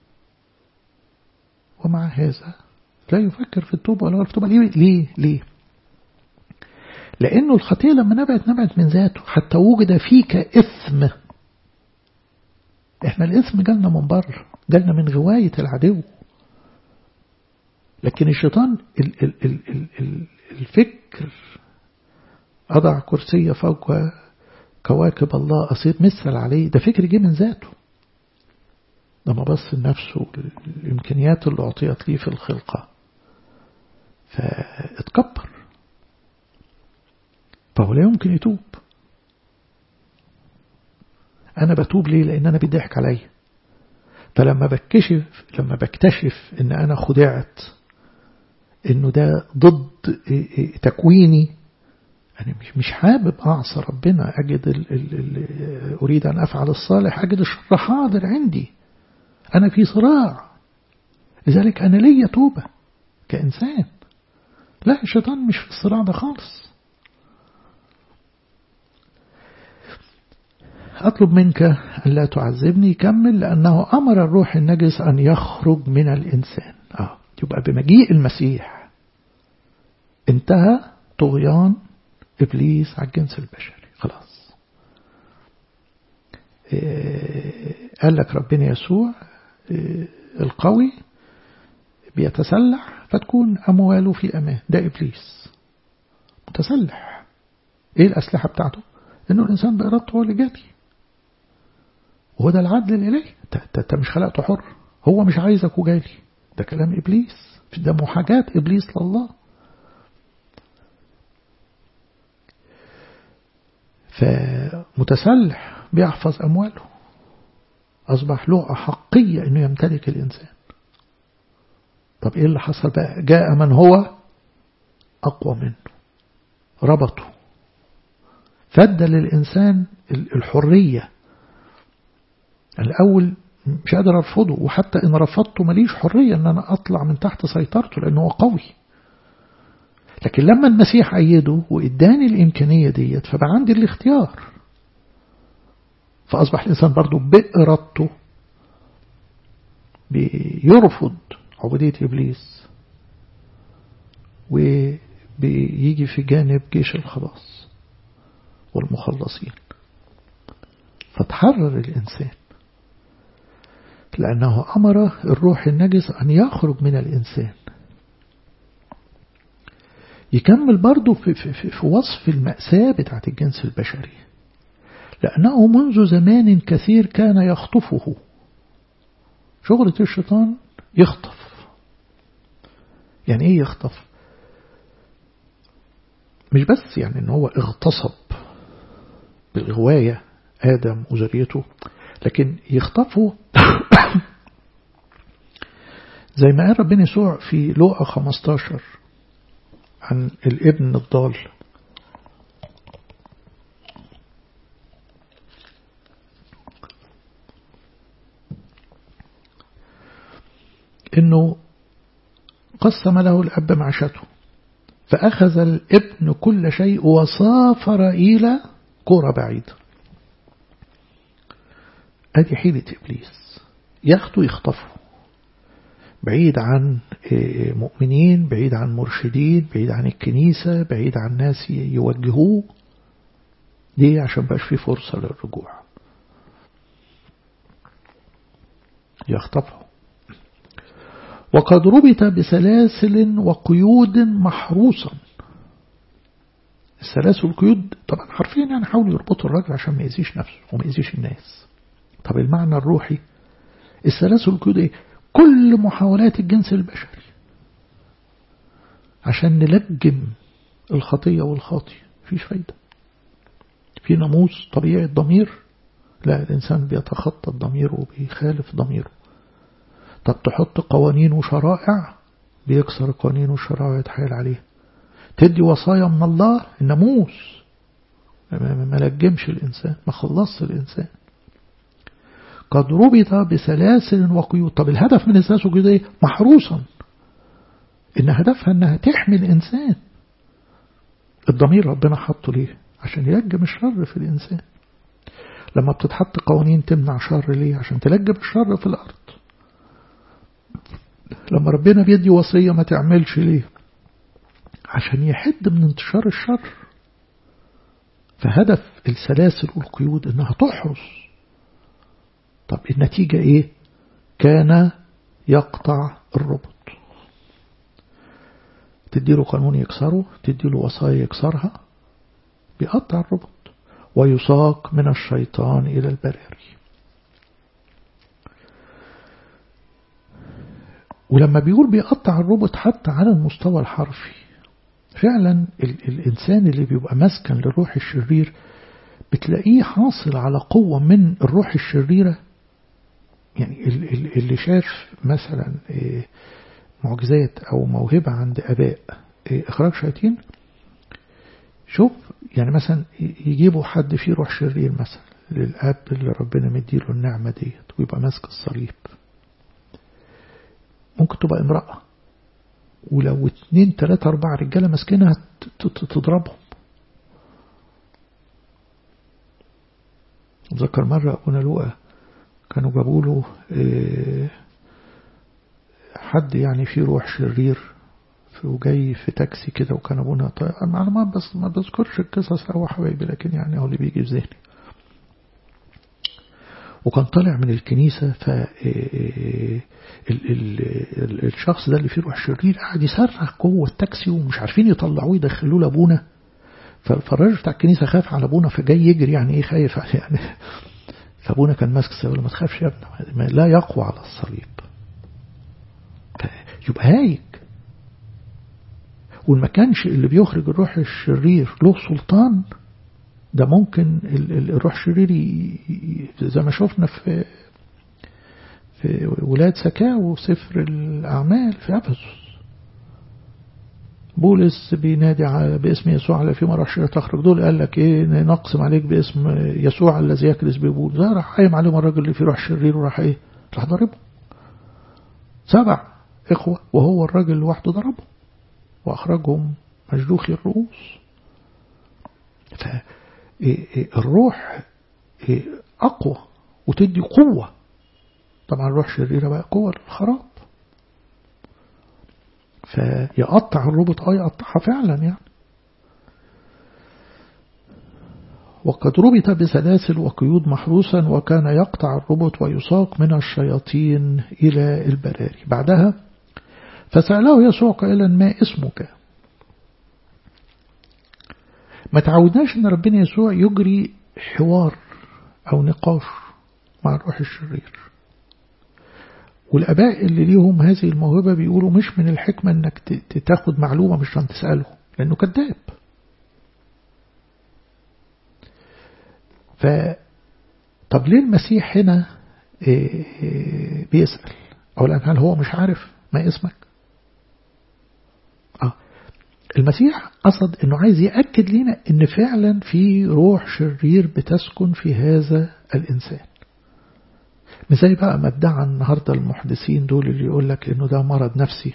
ومع هذا لا يفكر في التوبة ولا في التوبة ليه ليه ليه لأنه الخطية لما نبعت نبعت من ذاته حتى وجد فيك إثم إحنا الإثم جالنا من بره جالنا من غواية العدو لكن الشيطان ال ال ال ال ال الفكر أضع كرسي فوق كواكب الله أصير مثل عليه ده فكر جه من ذاته لما بص لنفسه الإمكانيات اللي أعطيت ليه في الخلقة فاتكبر فهو لا يمكن يتوب أنا بتوب ليه لأن أنا بيضحك عليا فلما بكشف لما بكتشف إن أنا خدعت إنه ده ضد تكويني أنا مش مش حابب أعصى ربنا أجد ال ال ال أريد أن أفعل الصالح أجد الشر حاضر عندي أنا في صراع لذلك أنا ليا توبة كإنسان لا الشيطان مش في الصراع ده خالص أطلب منك أن لا تعذبني كمل لأنه أمر الروح النجس أن يخرج من الإنسان آه. يبقى بمجيء المسيح انتهى طغيان إبليس على الجنس البشري خلاص إيه قال لك ربنا يسوع إيه القوي بيتسلح فتكون أمواله في أمان ده إبليس متسلح إيه الأسلحة بتاعته إنه الإنسان بإرادته هو اللي جالي وهو ده العدل الإلهي أنت مش خلقته حر هو مش عايزك وجالي ده كلام إبليس ده محاجاة إبليس لله فمتسلح بيحفظ أمواله أصبح له أحقية أنه يمتلك الإنسان طب إيه اللي حصل بقى جاء من هو أقوى منه ربطه فد للإنسان الحرية الأول مش قادر أرفضه وحتى إن رفضته ماليش حرية إن أنا أطلع من تحت سيطرته لأنه هو قوي لكن لما المسيح أيده وإداني الإمكانية ديت فبقى عندي الاختيار فأصبح الإنسان برضو بإرادته بيرفض عبودية إبليس وبيجي في جانب جيش الخلاص والمخلصين فتحرر الإنسان لأنه أمر الروح النجس أن يخرج من الإنسان يكمل برضه في, في, في, في وصف المأساة بتاعت الجنس البشري لأنه منذ زمان كثير كان يخطفه شغلة الشيطان يخطف يعني ايه يخطف مش بس يعني ان هو اغتصب بالغواية آدم وذريته لكن يخطفه زي ما قال ربنا يسوع في لوقا 15 عن الابن الضال انه قسم له الاب معشته فاخذ الابن كل شيء وسافر الى قرى بعيده ادي حيله ابليس ياخده يخطفه بعيد عن مؤمنين بعيد عن مرشدين بعيد عن الكنيسة بعيد عن ناس يوجهوه ليه عشان بقاش في فرصة للرجوع يخطفه وقد ربط بسلاسل وقيود محروسا السلاسل والقيود طبعا حرفيا يعني حاولوا يربطوا الراجل عشان ما يأذيش نفسه وما يأذيش الناس طب المعنى الروحي السلاسل والقيود ايه كل محاولات الجنس البشري عشان نلجم الخطية والخاطي فيش فايدة في ناموس طبيعي الضمير لا الإنسان بيتخطى الضمير وبيخالف ضميره طب تحط قوانين وشرائع بيكسر القوانين والشرائع يتحايل عليه تدي وصايا من الله الناموس ما لجمش الإنسان ما خلصش الإنسان قد ربط بسلاسل وقيود طب الهدف من السلاسل والقيود ايه محروسا ان هدفها انها تحمي الانسان الضمير ربنا حطه ليه عشان يلجم الشر في الانسان لما بتتحط قوانين تمنع شر ليه عشان تلجم الشر في الارض لما ربنا بيدي وصية ما تعملش ليه عشان يحد من انتشار الشر فهدف السلاسل والقيود انها تحرس طب النتيجة ايه كان يقطع الربط تديله قانون يكسره تديله وصايا يكسرها بيقطع الربط ويساق من الشيطان إلى البراري ولما بيقول بيقطع الربط حتى على المستوى الحرفي فعلا ال الإنسان اللي بيبقى مسكن للروح الشرير بتلاقيه حاصل على قوة من الروح الشريرة يعني اللي شاف مثلا معجزات أو موهبة عند أباء إخراج شياطين شوف يعني مثلا يجيبوا حد فيه روح شرير مثلا للأب اللي ربنا مديله النعمة ديت ويبقى ماسك الصليب ممكن تبقى امرأة ولو اتنين تلاتة أربعة رجالة ماسكينها تضربهم ذكر مرة أبونا لوقا كانوا جابوا له حد يعني فيه روح شرير وجاي في تاكسي كده وكان ابونا طيب انا ما بس ما بذكرش القصص او حبايبي لكن يعني هو اللي بيجي في ذهني وكان طالع من الكنيسة ف الشخص ده اللي فيه روح شرير قاعد يصرخ جوه التاكسي ومش عارفين يطلعوه يدخلوه لابونا فالراجل بتاع الكنيسة خاف على ابونا فجاي يجري يعني ايه خايف يعني فابونا كان ماسك السيارة ما تخافش يا ابني لا يقوى على الصليب يبقى هايج وما كانش اللي بيخرج الروح الشرير له سلطان ده ممكن الروح الشرير زي ما شفنا في في ولاد سكاو سفر الأعمال في أفسس بولس بينادي على باسم يسوع على في مرة شرير تخرج دول قال لك ايه نقسم عليك باسم يسوع الذي يكرس ببولس ده راح قايم عليهم الراجل اللي فيه روح شرير وراح ايه راح ضربه سبع إخوة وهو الراجل لوحده ضربه وأخرجهم مشدوخي الرؤوس فالروح أقوى وتدي قوة طبعا الروح شريرة بقى قوة للخراب فيقطع الربط اه يقطعها فعلا يعني وقد ربط بسلاسل وقيود محروسا وكان يقطع الربط ويساق من الشياطين إلى البراري بعدها فسأله يسوع قائلا ما اسمك ما تعودناش ان ربنا يسوع يجري حوار او نقاش مع الروح الشرير والاباء اللي ليهم هذه الموهبة بيقولوا مش من الحكمة انك تاخد معلومة مش عشان تسأله لانه كذاب ف طب ليه المسيح هنا بيسأل أولا هل هو مش عارف ما اسمك آه المسيح قصد أنه عايز يأكد لنا أن فعلا في روح شرير بتسكن في هذا الإنسان مش زي بقى ما ادعى النهاردة المحدثين دول اللي يقول لك أنه ده مرض نفسي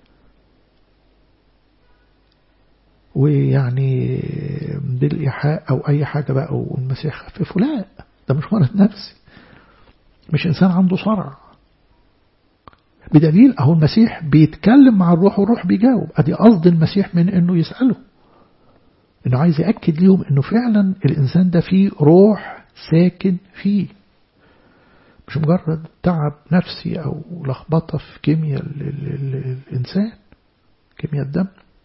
ويعني بالإيحاء أو أي حاجة بقى والمسيح خففه لا ده مش مرض نفسي مش إنسان عنده صرع بدليل أهو المسيح بيتكلم مع الروح والروح بيجاوب أدي قصد المسيح من أنه يسأله أنه عايز يأكد ليهم أنه فعلا الإنسان ده فيه روح ساكن فيه مش مجرد تعب نفسي أو لخبطة في كيمياء الإنسان كيمياء الدم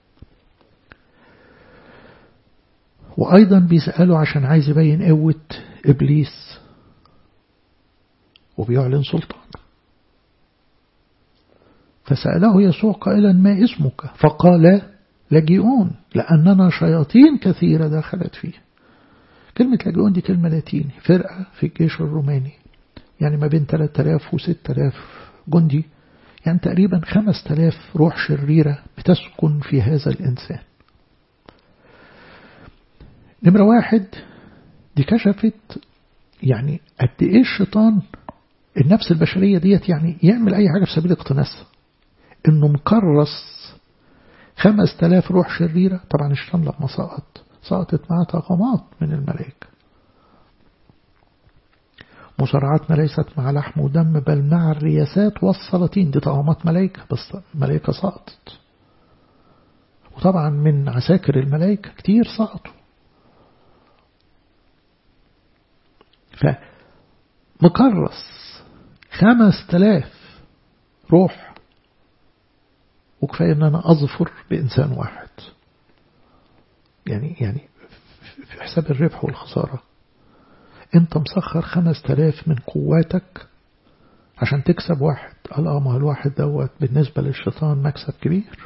وأيضا بيسأله عشان عايز يبين قوة إبليس وبيعلن سلطان فسأله يسوع قائلا ما اسمك فقال لجيئون لأننا شياطين كثيرة دخلت فيه كلمة لجيئون دي كلمة لاتيني فرقة في الجيش الروماني يعني ما بين 3000 و 6000 جندي يعني تقريبا 5000 روح شريرة بتسكن في هذا الإنسان نمرة واحد دي كشفت يعني قد ايه الشيطان النفس البشرية ديت يعني يعمل اي حاجة في سبيل اقتناصها انه مكرس خمس تلاف روح شريرة طبعا الشيطان لما سقط سقطت معاه طاقمات من الملائكة مصارعاتنا ليست مع لحم ودم بل مع الرياسات والسلاطين دي طاقمات ملائكة بس ملائكة سقطت وطبعا من عساكر الملائكة كتير سقطوا فمكرس خمس تلاف روح وكفاية ان انا اظفر بانسان واحد يعني يعني في حساب الربح والخسارة انت مسخر خمس تلاف من قواتك عشان تكسب واحد قال اه ما الواحد دوت بالنسبة للشيطان مكسب كبير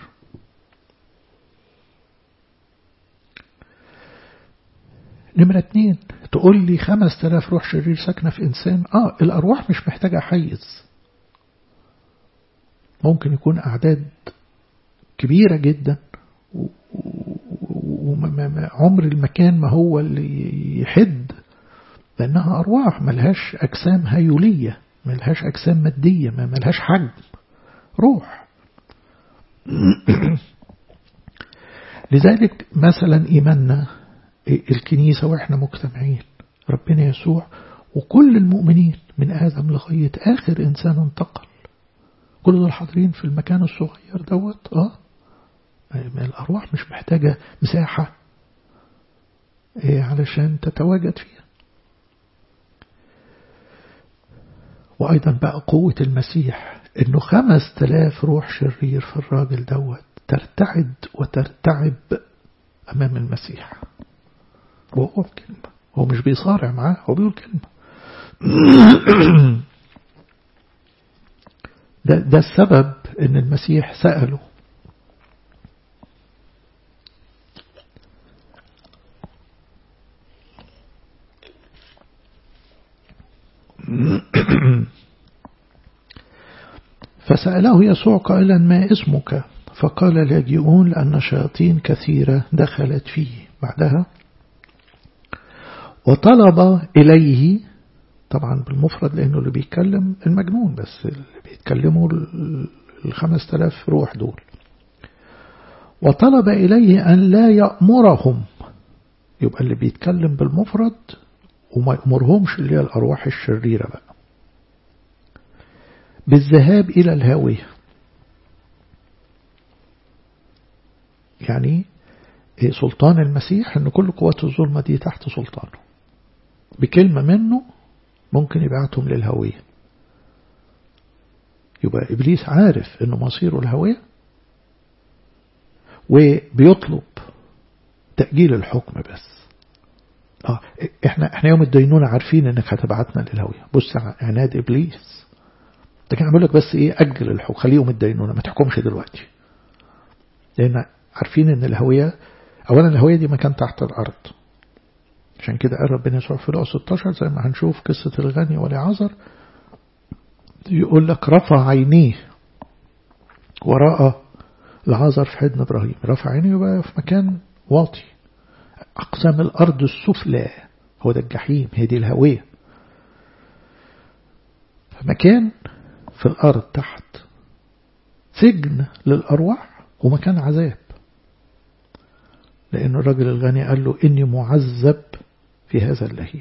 نمرة اتنين تقول لي خمس تلاف روح شرير ساكنة في إنسان آه الأرواح مش محتاجة حيز ممكن يكون أعداد كبيرة جدا وعمر المكان ما هو اللي يحد لأنها أرواح ملهاش أجسام هيولية ملهاش أجسام مادية ما ملهاش حجم روح لذلك مثلا إيماننا الكنيسة وإحنا مجتمعين ربنا يسوع وكل المؤمنين من آدم لغاية آخر إنسان انتقل كل دول حاضرين في المكان الصغير دوت اه الأرواح مش محتاجة مساحة إيه علشان تتواجد فيها وأيضا بقى قوة المسيح إنه خمس تلاف روح شرير في الراجل دوت ترتعد وترتعب أمام المسيح وهو بكلمة هو مش بيصارع معاه هو بيقول كلمة ده, ده السبب ان المسيح سأله فسأله يسوع قائلا ما اسمك فقال لاجئون لأن شياطين كثيرة دخلت فيه بعدها وطلب إليه طبعا بالمفرد لأنه اللي بيتكلم المجنون بس اللي بيتكلموا الخمس تلاف روح دول وطلب إليه أن لا يأمرهم يبقى اللي بيتكلم بالمفرد وما يأمرهمش اللي هي الأرواح الشريرة بقى بالذهاب إلى الهاوية يعني سلطان المسيح أن كل قوات الظلمة دي تحت سلطانه بكلمة منه ممكن يبعتهم للهوية يبقى إبليس عارف أنه مصيره الهوية وبيطلب تأجيل الحكم بس آه احنا احنا يوم الدينونة عارفين انك هتبعتنا للهوية بص عناد ابليس ده كان بيقول لك بس ايه اجل الحكم خليه يوم الدينونة ما تحكمش دلوقتي لان عارفين ان الهوية اولا الهوية دي مكان تحت الارض عشان كده قال ربنا يسوع في لقا 16 زي ما هنشوف قصة الغني والعذر يقول لك رفع عينيه وراء العذر في حضن إبراهيم رفع عينيه يبقى في مكان واطي أقسام الأرض السفلى هو ده الجحيم هي دي الهوية مكان في الأرض تحت سجن للأرواح ومكان عذاب لأن الرجل الغني قال له إني معذب في هذا اللهيب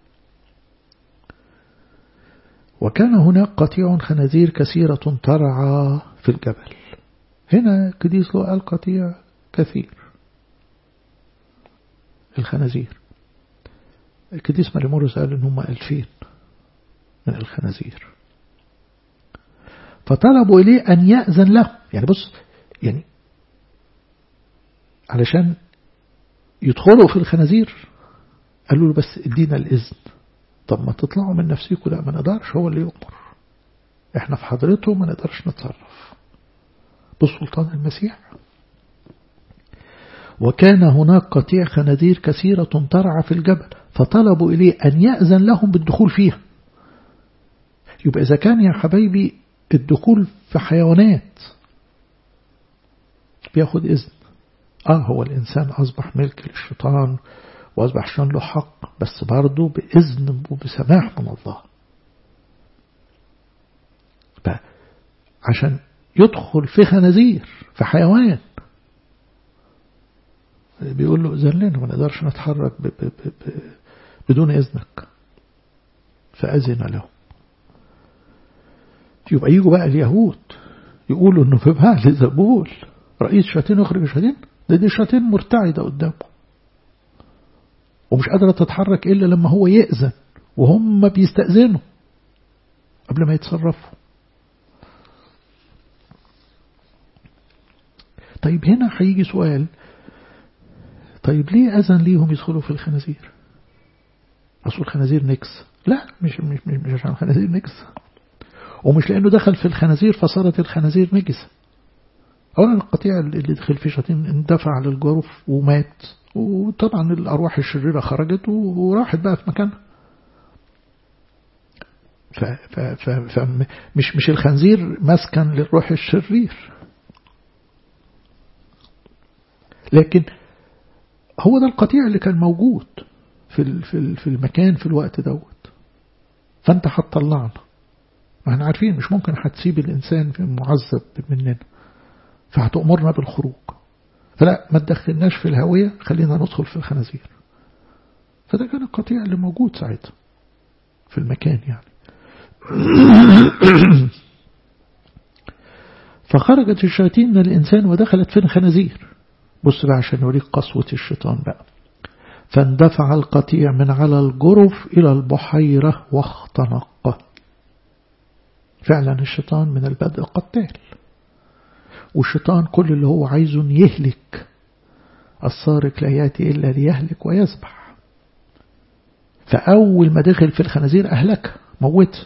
وكان هناك قطيع خنازير كثيرة ترعى في الجبل هنا قديس له قال قطيع كثير الخنازير القديس ماليمورس قال إن هم ألفين من الخنازير فطلبوا إليه أن يأذن له يعني بص يعني علشان يدخلوا في الخنازير قالوا له بس ادينا الإذن طب ما تطلعوا من نفسيكم لا ما نقدرش هو اللي يؤمر احنا في حضرته ما نقدرش نتصرف بسلطان المسيح وكان هناك قطيع خنازير كثيرة ترعى في الجبل فطلبوا إليه أن يأذن لهم بالدخول فيها يبقى إذا كان يا حبايبي الدخول في حيوانات بياخد إذن آه هو الإنسان أصبح ملك للشيطان وأصبح الشيطان له حق بس برضه بإذن وبسماح من الله عشان يدخل في خنازير في حيوان بيقول له إذن لنا ما نقدرش نتحرك ب ب ب ب بدون إذنك فأذن له يبقى يجوا بقى اليهود يقولوا انه في بعل زبول رئيس شاتين يخرج شاتين ده دي شاتين مرتعدة قدامه ومش قادرة تتحرك إلا لما هو يأذن وهم بيستأذنوا قبل ما يتصرفوا طيب هنا هيجي سؤال طيب ليه أذن ليهم يدخلوا في الخنازير أصل الخنازير نكس لا مش مش مش, مش عشان الخنازير نكس ومش لأنه دخل في الخنازير فصارت الخنازير نجسة أولا القطيع اللي دخل فيه شياطين اندفع للجرف ومات وطبعا الأرواح الشريرة خرجت وراحت بقى في مكانها ف ف ف فمش مش الخنزير مسكن للروح الشرير لكن هو ده القطيع اللي كان موجود في في في المكان في الوقت دوت فانت هتطلعنا ما احنا عارفين مش ممكن هتسيب الإنسان في معذب مننا فهتأمرنا بالخروج فلا ما تدخلناش في الهوية خلينا ندخل في الخنازير فده كان القطيع اللي موجود ساعتها في المكان يعني فخرجت الشياطين من الإنسان ودخلت في الخنازير بص بقى عشان نوريك قسوة الشيطان بقى فاندفع القطيع من على الجرف إلى البحيرة واختنق فعلا الشيطان من البدء قتال والشيطان كل اللي هو عايزه يهلك السارق لا يأتي إلا ليهلك ويذبح فأول ما دخل في الخنازير أهلك موت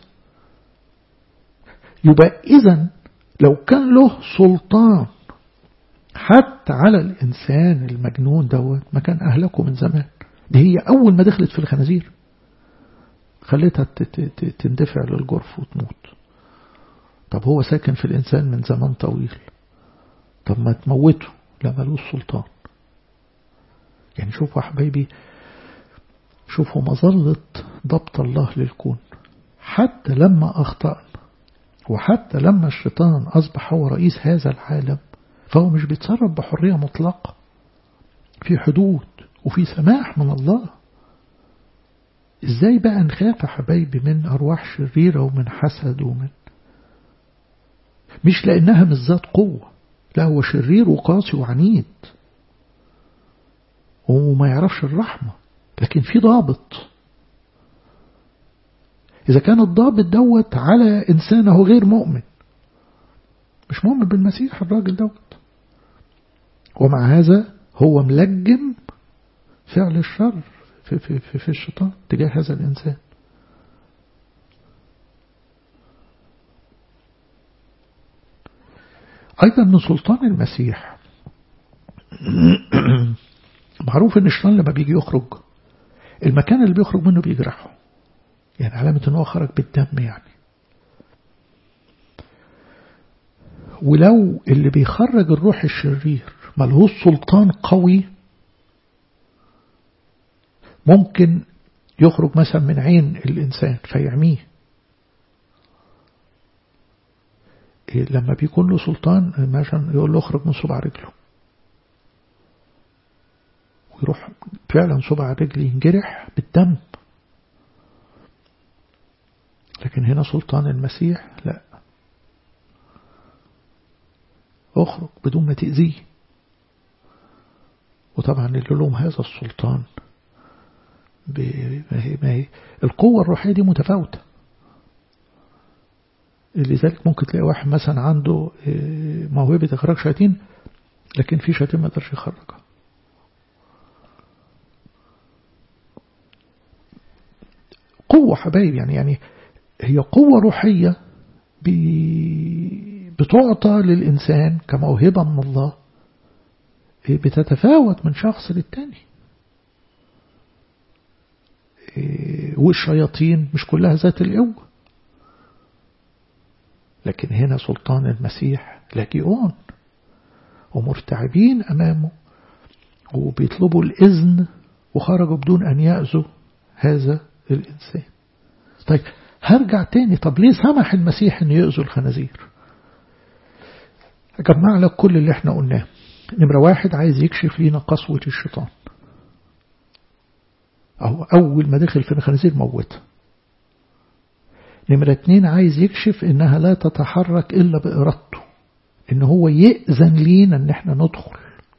يبقى إذا لو كان له سلطان حتى على الإنسان المجنون دوت ما كان أهلكه من زمان دي هي أول ما دخلت في الخنازير خلتها تندفع للجرف وتموت طب هو ساكن في الإنسان من زمان طويل طب ما تموته لا ملوش سلطان يعني شوفوا حبايبي شوفوا مظلة ضبط الله للكون حتى لما أخطأنا وحتى لما الشيطان أصبح هو رئيس هذا العالم فهو مش بيتصرف بحرية مطلقة في حدود وفي سماح من الله ازاي بقى نخاف يا حبايبي من أرواح شريرة ومن حسد ومن مش لأنها مش ذات قوة لا هو شرير وقاسي وعنيد وما يعرفش الرحمة لكن في ضابط إذا كان الضابط دوت على إنسانه غير مؤمن مش مؤمن بالمسيح الراجل دوت ومع هذا هو ملجم فعل الشر في, في, في, في الشيطان تجاه هذا الإنسان أيضا من سلطان المسيح معروف ان الشيطان لما بيجي يخرج المكان اللي بيخرج منه بيجرحه يعني علامة ان هو خرج بالدم يعني ولو اللي بيخرج الروح الشرير ملهوش سلطان قوي ممكن يخرج مثلا من عين الإنسان فيعميه لما بيكون له سلطان مثلا يقول له اخرج من صبع رجله ويروح فعلا صبع الرجل ينجرح بالدم لكن هنا سلطان المسيح لا اخرج بدون ما تأذيه وطبعا اللي لهم هذا السلطان ما هي ما هي القوة الروحية دي متفاوتة لذلك ممكن تلاقي واحد مثلا عنده موهبة إخراج شياطين لكن في شياطين ما يقدرش يخرجها قوة حبايب يعني يعني هي قوة روحية بتعطى للإنسان كموهبة من الله بتتفاوت من شخص للتاني والشياطين مش كلها ذات القوة لكن هنا سلطان المسيح لاجئون ومرتعبين أمامه وبيطلبوا الإذن وخرجوا بدون أن يأذوا هذا الإنسان طيب هرجع تاني طب ليه سمح المسيح أن يأذوا الخنازير أجمع لك كل اللي احنا قلناه نمرة واحد عايز يكشف لينا قسوة الشيطان أو أول ما دخل في الخنازير موتها نمرة اتنين عايز يكشف إنها لا تتحرك إلا بإرادته إن هو يأذن لينا إن احنا ندخل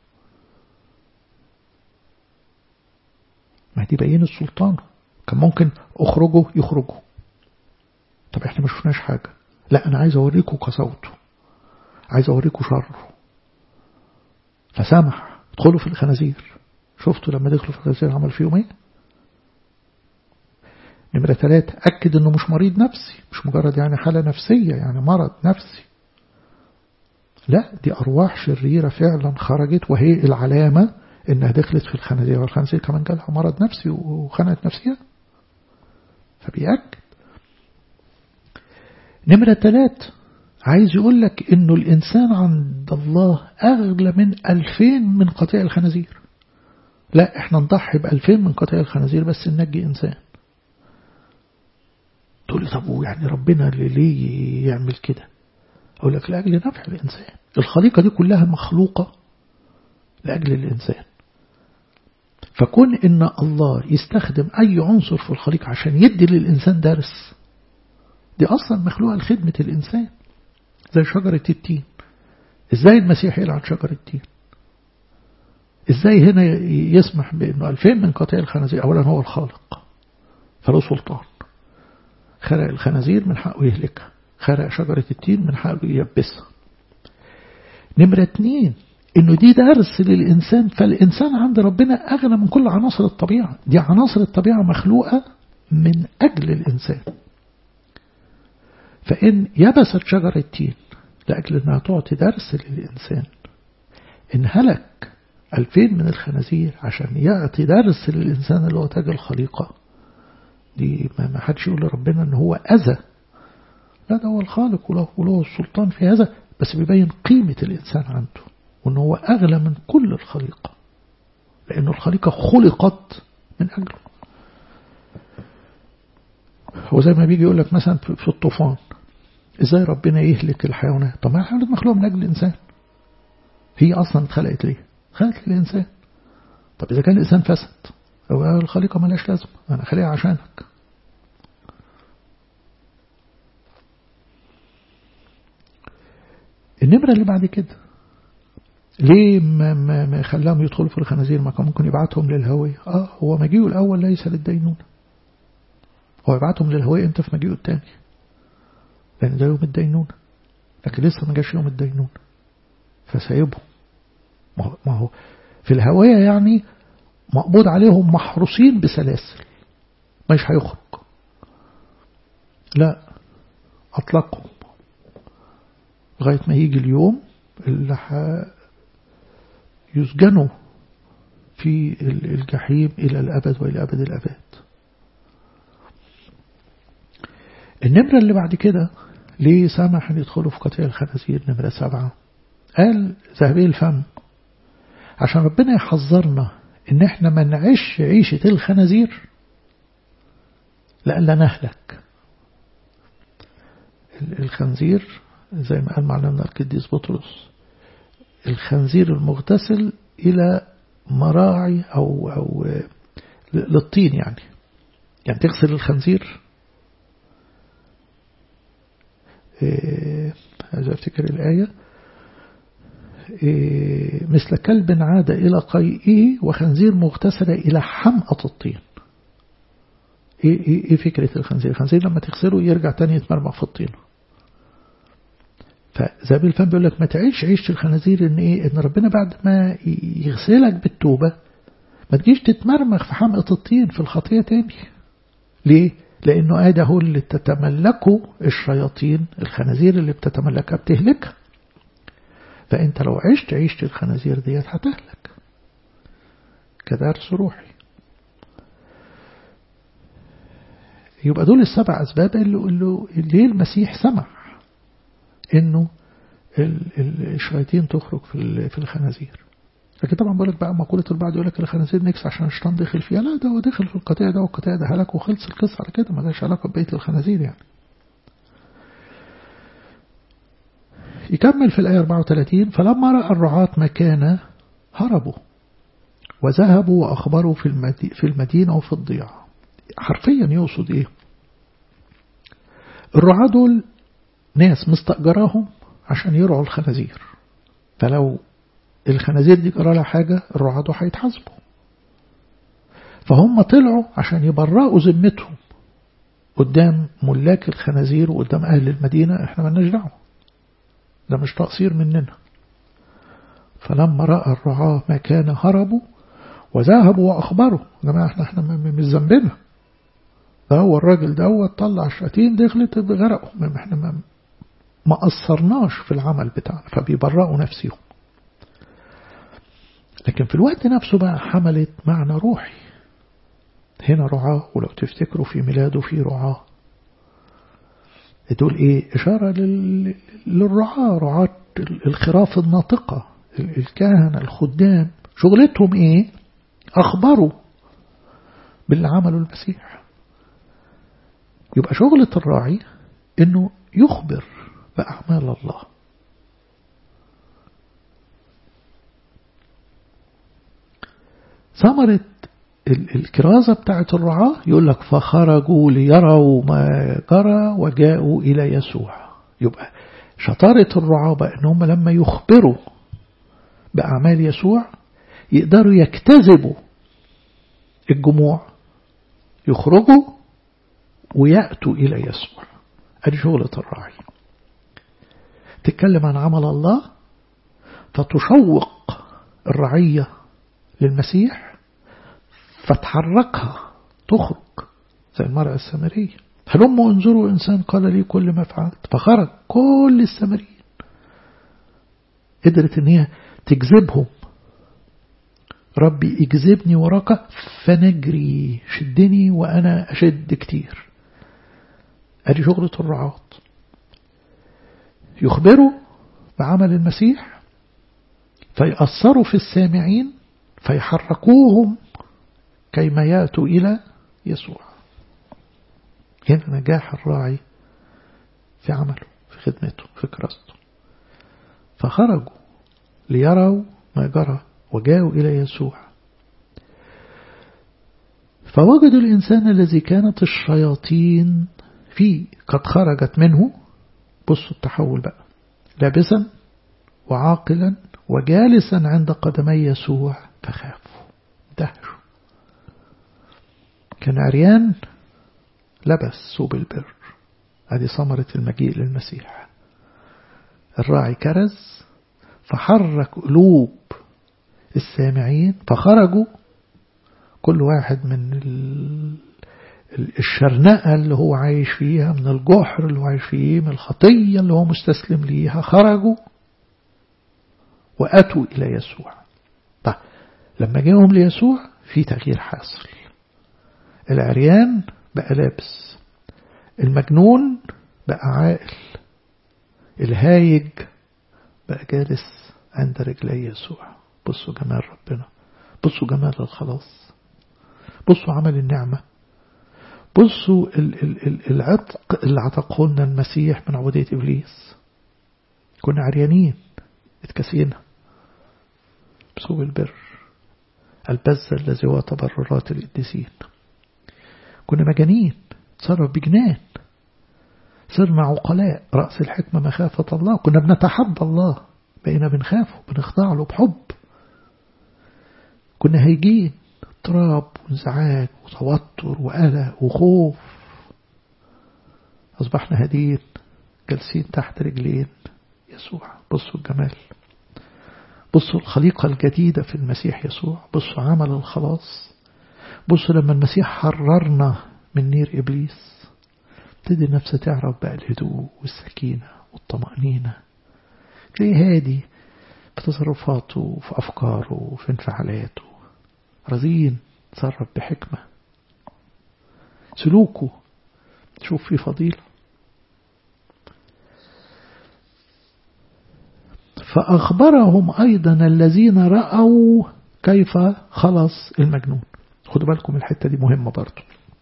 ما دي بين السلطان كان ممكن اخرجوا يخرجوا طب احنا ما شفناش حاجة لا أنا عايز أوريكم قسوته عايز أوريكم شره فسامح ادخلوا في الخنازير شفتوا لما دخلوا في الخنازير عمل فيهم ايه نمرة ثلاثة أكد أنه مش مريض نفسي مش مجرد يعني حالة نفسية يعني مرض نفسي لا دي أرواح شريرة فعلا خرجت وهي العلامة إنها دخلت في الخنازير والخنازير كمان جالها مرض نفسي وخنقت نفسها فبيأكد نمرة ثلاثة عايز يقول لك إنه الإنسان عند الله أغلى من ألفين من قطيع الخنازير لا احنا نضحي بألفين من قطيع الخنازير بس ننجي إنسان تقول لي طب يعني ربنا ليه يعمل كده أقول لك لأجل نفع الإنسان الخليقة دي كلها مخلوقة لأجل الإنسان فكون إن الله يستخدم أي عنصر في الخليقة عشان يدي للإنسان درس دي أصلا مخلوقة لخدمة الإنسان زي شجرة التين إزاي المسيح يلعن شجرة التين إزاي هنا يسمح بأنه ألفين من قطيع الخنازير أولا هو الخالق فله سلطان خرق الخنازير من حقه يهلكها خرق شجرة التين من حقه ييبسها نمرة اتنين انه دي درس للإنسان فالإنسان عند ربنا أغنى من كل عناصر الطبيعة دي عناصر الطبيعة مخلوقة من أجل الإنسان فإن يبست شجرة التين لأجل أنها تعطي درس للإنسان إن هلك ألفين من الخنازير عشان يعطي درس للإنسان اللي هو تاج الخليقة دي ما حدش يقول لربنا أن هو أذى لا ده هو الخالق وله, وله السلطان في هذا بس بيبين قيمة الإنسان عنده وأنه هو أغلى من كل الخليقة لأن الخليقة خلقت من أجله هو زي ما بيجي يقول لك مثلا في الطوفان ازاي ربنا يهلك الحيوانات طب ما الحيوانات مخلوقة من أجل الإنسان هي أصلا اتخلقت ليه خلقت الإنسان طب إذا كان الإنسان فسد أو الخليقة ملاش لازمة أنا خليها عشانك النمرة اللي بعد كده ليه ما, ما, ما خلاهم يدخلوا في الخنازير ما كان ممكن يبعتهم للهوية اه هو مجيئه الأول ليس للدينونة هو يبعتهم للهوية امتى في مجيئه الثاني لأن ده يوم الدينونة لكن لسه ما جاش يوم الدينونة فسايبهم ما هو في الهوية يعني مقبوض عليهم محروسين بسلاسل مش هيخرج لا أطلقهم لغاية ما يجي اليوم اللي يسجنوا في الجحيم إلى الأبد وإلى أبد الأبد النمرة اللي بعد كده ليه سمح أن يدخلوا في قطيع الخنازير نمرة سبعة قال ذهبي الفم عشان ربنا يحذرنا ان احنا ما نعيش عيشة الخنازير لألا نهلك الخنزير زي ما قال معلمنا القديس بطرس الخنزير المغتسل إلى مراعي أو, أو للطين يعني يعني تغسل الخنزير هذا افتكر الآية مثل كلب عاد إلى قيئه وخنزير مغتسل إلى حمأة الطين إيه, إيه, إيه فكرة الخنزير الخنزير لما تغسله يرجع تاني يتمرمغ في الطين فزابيل الفم بيقول لك ما تعيش عيش الخنازير ان ايه ان ربنا بعد ما يغسلك بالتوبة ما تجيش تتمرمغ في حمقة الطين في الخطية تاني ليه لانه ادي هو اللي تتملكه الشياطين الخنازير اللي بتتملكها بتهلكها فانت لو عشت عيشت الخنازير ديت هتهلك كدرس روحي يبقى دول السبع أسباب اللي, اللي, اللي المسيح سمح إنه الشياطين تخرج في في الخنازير لكن طبعا بقول لك بقى مقولة البعض يقول لك الخنازير نكس عشان الشيطان دخل فيها لا ده هو دخل في القطيع ده والقطيع ده هلك وخلص القصة على كده ما لهاش علاقة ببيت الخنازير يعني يكمل في الآية 34 فلما رأى الرعاة مكان هربوا وذهبوا وأخبروا في, في المدينة وفي الضياع حرفيا يقصد إيه الرعاة دول ناس مستأجراهم عشان يرعوا الخنازير فلو الخنازير دي جرى لها حاجة الرعاة دول هيتحاسبوا فهم طلعوا عشان يبرئوا ذمتهم قدام ملاك الخنازير وقدام أهل المدينة احنا مالناش دعوه ده مش تقصير مننا فلما رأى الرعاة ما كان هربوا وذهبوا وأخبروا جماعة احنا احنا مش ذنبنا ده هو الراجل دوت طلع الشاتين دخلت غرقوا احنا ما, ما قصرناش في العمل بتاعنا فبيبرئوا نفسهم لكن في الوقت نفسه بقى حملت معنى روحي هنا رعاة ولو تفتكروا في ميلاده في رعاة دول ايه اشارة لل... للرعاة رعاة الخراف الناطقة الكهنة الخدام شغلتهم ايه اخبروا باللي عمله المسيح يبقى شغلة الراعي انه يخبر بأعمال الله ثمرة الكرازة بتاعت الرعاة يقول لك فخرجوا ليروا ما جرى وجاءوا إلى يسوع يبقى شطارة الرعاة بقى إن هم لما يخبروا بأعمال يسوع يقدروا يجتذبوا الجموع يخرجوا ويأتوا إلى يسوع أدي شغلة الراعي تتكلم عن عمل الله فتشوق الرعية للمسيح فتحركها تخرج زي المرأة السامرية هلم انظروا إنسان قال لي كل ما فعلت فخرج كل السامريين قدرت ان هي تجذبهم ربي اجذبني وراك فنجري شدني وأنا أشد كتير أدي شغلة الرعاة يخبروا بعمل المسيح فيأثروا في السامعين فيحركوهم كيما يأتوا إلى يسوع هنا نجاح الراعي في عمله في خدمته في كراسته فخرجوا ليروا ما جرى وجاءوا إلى يسوع فوجدوا الإنسان الذي كانت الشياطين فيه قد خرجت منه بصوا التحول بقى لابسا وعاقلا وجالسا عند قدمي يسوع فخافوا دهشوا كان عريان لبس ثوب البر هذه ثمرة المجيء للمسيح الراعي كرز فحرك قلوب السامعين فخرجوا كل واحد من الشرنقة اللي هو عايش فيها من الجحر اللي هو عايش فيه من الخطية اللي هو مستسلم ليها خرجوا وأتوا إلى يسوع طيب لما جاهم ليسوع في تغيير حاصل العريان بقى لابس المجنون بقى عاقل الهايج بقى جالس عند رجلي يسوع بصوا جمال ربنا بصوا جمال الخلاص بصوا عمل النعمة بصوا العتق اللي عتقه لنا المسيح من عبودية إبليس كنا عريانين اتكسينا بسوء البر البذة الذي هو تبررات القديسين كنا مجانين تصرف بجنان صرنا عقلاء رأس الحكمة مخافة الله كنا بنتحدى الله بقينا بنخافه بنخضع له بحب كنا هيجين اضطراب وانزعاج وتوتر وقلق وخوف أصبحنا هادين جالسين تحت رجلين يسوع بصوا الجمال بصوا الخليقة الجديدة في المسيح يسوع بصوا عمل الخلاص بصوا لما المسيح حررنا من نير إبليس تدي النفس تعرف بقى الهدوء والسكينة والطمأنينة تلاقيه هادي في تصرفاته وفي أفكاره وفي انفعالاته رزين تصرف بحكمة سلوكه تشوف فيه فضيلة فأخبرهم أيضا الذين رأوا كيف خلص المجنون خدوا بالكم الحتة دي مهمة برضو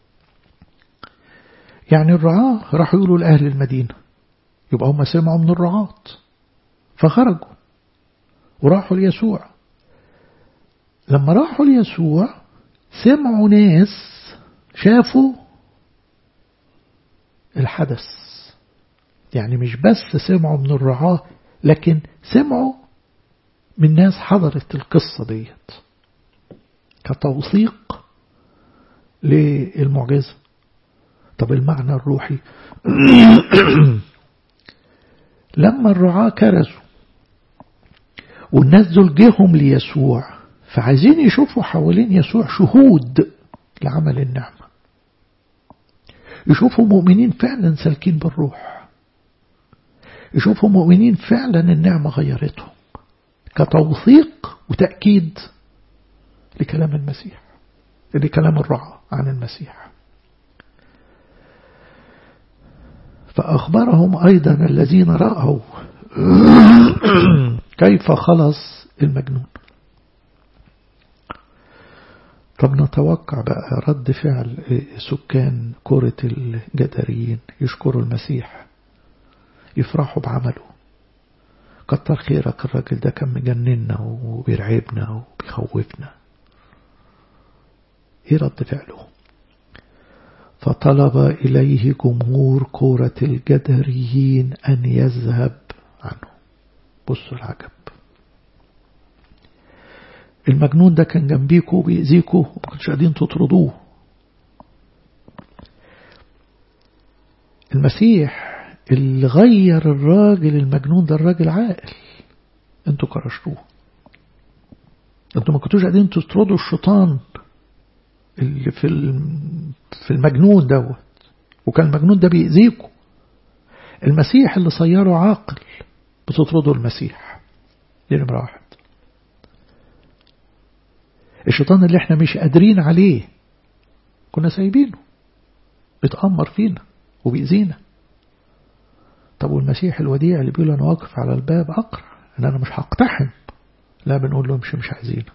يعني الرعاة راحوا يقولوا لأهل المدينة يبقى هم سمعوا من الرعاة فخرجوا وراحوا ليسوع لما راحوا ليسوع سمعوا ناس شافوا الحدث يعني مش بس سمعوا من الرعاة لكن سمعوا من ناس حضرت القصة ديت كتوثيق للمعجزة طب المعنى الروحي لما الرعاة كرزوا والناس دول جيهم ليسوع فعايزين يشوفوا حوالين يسوع شهود لعمل النعمة يشوفوا مؤمنين فعلا سالكين بالروح يشوفوا مؤمنين فعلا النعمة غيرتهم كتوثيق وتأكيد لكلام المسيح لكلام الرعاة عن المسيح فأخبرهم أيضا الذين رأوا كيف خلص المجنون طب نتوقع بقى رد فعل سكان كرة الجداريين يشكروا المسيح يفرحوا بعمله كتر خيرك الراجل ده كان مجننا وبيرعبنا وبيخوفنا ايه رد فعله فطلب إليه جمهور كورة الجدريين أن يذهب عنه بصوا العجب المجنون ده كان جنبيكوا وبيأذيكوا وما كنتش قادرين تطردوه المسيح اللي غير الراجل المجنون ده الراجل عاقل انتوا كرشتوه انتوا ما كنتوش قادرين تطردوا الشيطان اللي في في المجنون دوت وكان المجنون ده بيأذيكوا المسيح اللي صيره عاقل بتطردوا المسيح دي نمرة واحد الشيطان اللي احنا مش قادرين عليه كنا سايبينه بيتأمر فينا وبيأذينا طب والمسيح الوديع اللي بيقول أنا واقف على الباب أقرأ إن أنا مش هقتحم لا بنقول له مش مش عايزينك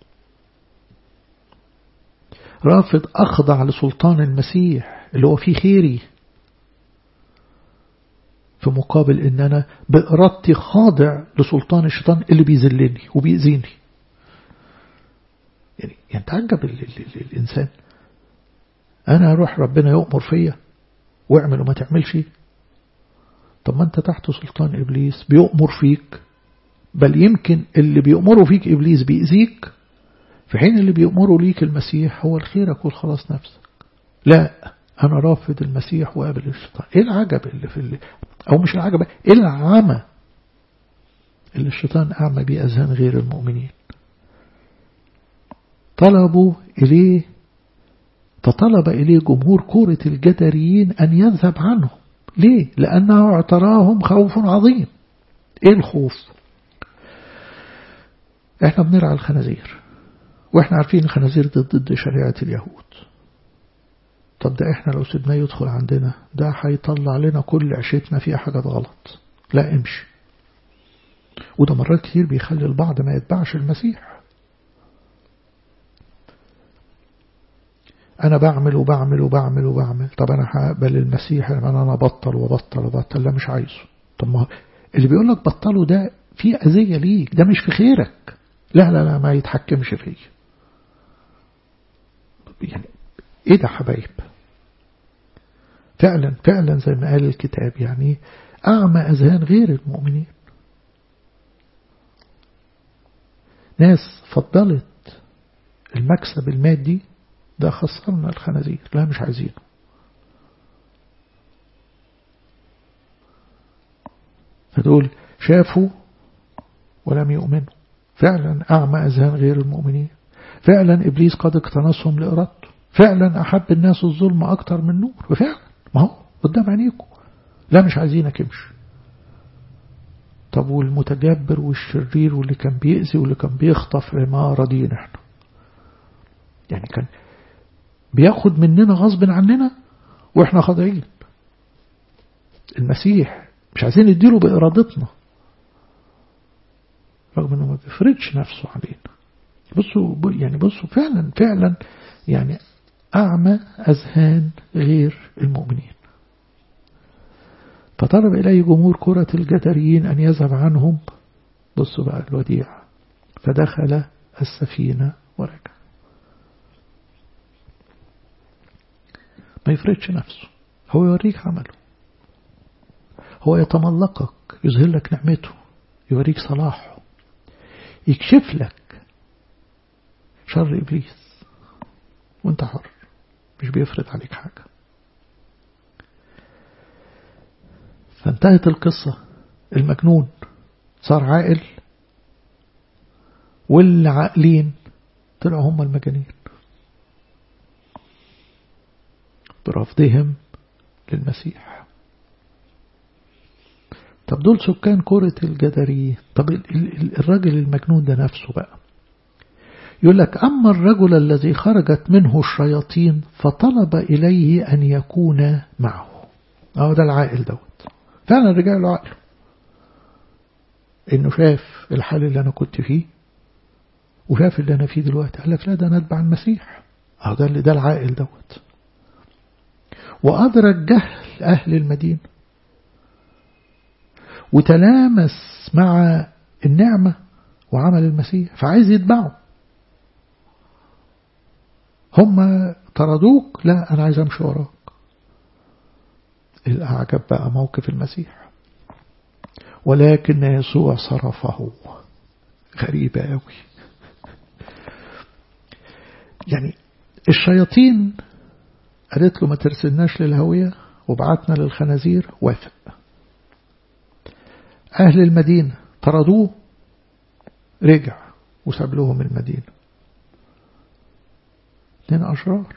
رافض أخضع لسلطان المسيح اللي هو فيه خيري في مقابل ان انا بإرادتي خاضع لسلطان الشيطان اللي بيذلني وبيأذيني يعني يعني تعجب ال ال ال الإنسان أنا أروح ربنا يؤمر فيا واعمل وما تعملش طب ما أنت تحت سلطان إبليس بيؤمر فيك بل يمكن اللي بيؤمره فيك إبليس بيأذيك في حين اللي بيؤمره ليك المسيح هو الخير أقول خلاص نفسك لا أنا رافض المسيح وقابل الشيطان إيه العجب اللي في اللي أو مش العجب إيه العمى اللي الشيطان أعمى بيه أذهان غير المؤمنين طلبوا إليه فطلب إليه جمهور كورة الجدريين أن يذهب عنهم ليه؟ لأنه اعتراهم خوف عظيم إيه الخوف؟ إحنا بنرعى الخنازير وإحنا عارفين الخنازير دي ضد شريعة اليهود طب ده إحنا لو سيبناه يدخل عندنا ده هيطلع لنا كل عشتنا فيها حاجات غلط لا امشي وده مرات كتير بيخلي البعض ما يتبعش المسيح أنا بعمل وبعمل وبعمل وبعمل طب أنا هقبل المسيح أنا أنا بطل وبطل وبطل لا مش عايزه طب ما اللي بيقول لك بطله ده في أذية ليك ده مش في خيرك لا لا لا ما يتحكمش فيه يعني إيه ده حبايب فعلا فعلا زي ما قال الكتاب يعني أعمى أذهان غير المؤمنين ناس فضلت المكسب المادي ده خسرنا الخنازير لا مش عايزينه فدول شافوا ولم يؤمنوا فعلا أعمى أذهان غير المؤمنين فعلا إبليس قد اقتنصهم لإرادته فعلا أحب الناس الظلم أكتر من النور وفعلا ما هو قدام عينيكم لا مش عايزينك امشي طب والمتجبر والشرير واللي كان بيأذي واللي كان بيخطف ما راضيين احنا يعني كان بياخد مننا غصب عننا واحنا خاضعين المسيح مش عايزين نديله بإرادتنا رغم انه ما بيفرضش نفسه علينا بصوا يعني بصوا فعلا فعلا يعني أعمى أذهان غير المؤمنين فطلب إليه جمهور كرة الجدريين أن يذهب عنهم بصوا بقى الوديع فدخل السفينة ورجع ما يفرضش نفسه هو يوريك عمله هو يتملقك يظهر لك نعمته يوريك صلاحه يكشف لك شر إبليس وانت حر مش بيفرض عليك حاجة فانتهت القصة المجنون صار عاقل واللي عاقلين طلعوا هم المجانين برفضهم للمسيح طب دول سكان كرة الجدريين طب الراجل المجنون ده نفسه بقى يقول لك أما الرجل الذي خرجت منه الشياطين فطلب إليه أن يكون معه أهو ده العائل دوت فعلا رجع له عقله إنه شاف الحال اللي أنا كنت فيه وشاف اللي أنا فيه دلوقتي قال لك لا ده أنا أتبع المسيح أهو ده اللي ده العائل دوت وأدرك جهل أهل المدينة وتلامس مع النعمة وعمل المسيح فعايز يتبعه هم طردوك لا أنا عايز أمشي وراك الأعجب بقى موقف المسيح ولكن يسوع صرفه غريبة قوي يعني الشياطين قالت له ما ترسلناش للهوية وبعتنا للخنازير وافق أهل المدينة طردوه رجع وساب لهم المدينة اثنين أشرار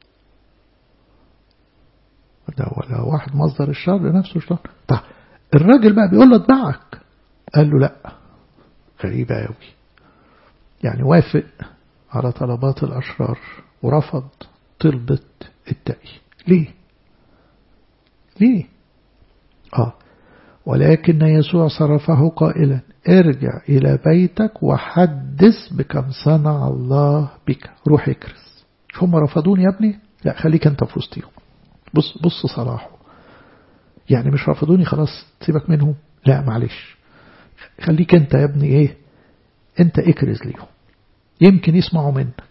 ده ولا واحد مصدر الشر نفسه الشر طيب الراجل بقى بيقول له اتبعك قال له لا غريبة قوي يعني وافق على طلبات الأشرار ورفض طلبة التقي ليه ليه آه ولكن يسوع صرفه قائلا ارجع إلى بيتك وحدث بكم صنع الله بك روح اكرس هم رفضوني يا ابني لا خليك انت في وسطهم بص بص صلاحه يعني مش رافضوني خلاص سيبك منهم لا معلش خليك انت يا ابني ايه انت اكرز ليهم يمكن يسمعوا منك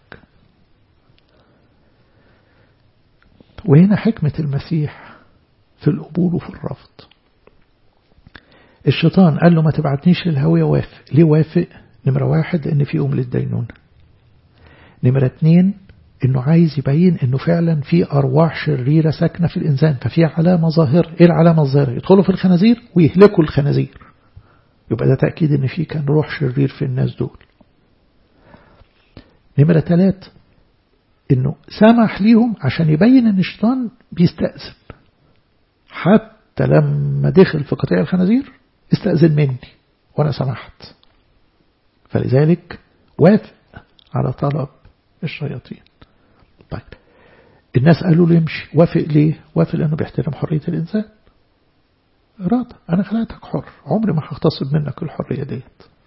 وهنا حكمة المسيح في القبول وفي الرفض الشيطان قال له ما تبعتنيش للهوية وافق ليه وافق نمرة واحد لأن في أم للدينونة نمرة اتنين انه عايز يبين انه فعلا في ارواح شريرة ساكنة في الانسان ففي علامة ظاهرة ايه العلامة الظاهرة يدخلوا في الخنازير ويهلكوا الخنازير يبقى ده تأكيد ان في كان روح شرير في الناس دول نمرة ثلاث انه سمح ليهم عشان يبين ان الشيطان بيستأذن حتى لما دخل في قطيع الخنازير استأذن مني وانا سمحت فلذلك وافق على طلب الشياطين طيب الناس قالوا له يمشي وافق ليه وافق لأنه بيحترم حرية الإنسان إرادة أنا خلقتك حر عمري ما هغتصب منك الحرية ديت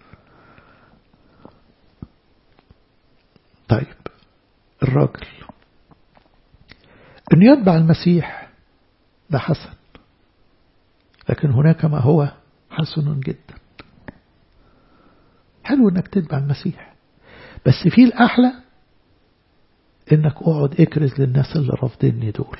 طيب الراجل أن يتبع المسيح ده حسن لكن هناك ما هو حسن جدا حلو انك تتبع المسيح بس في الأحلى انك اقعد اكرز للناس اللي رافضيني دول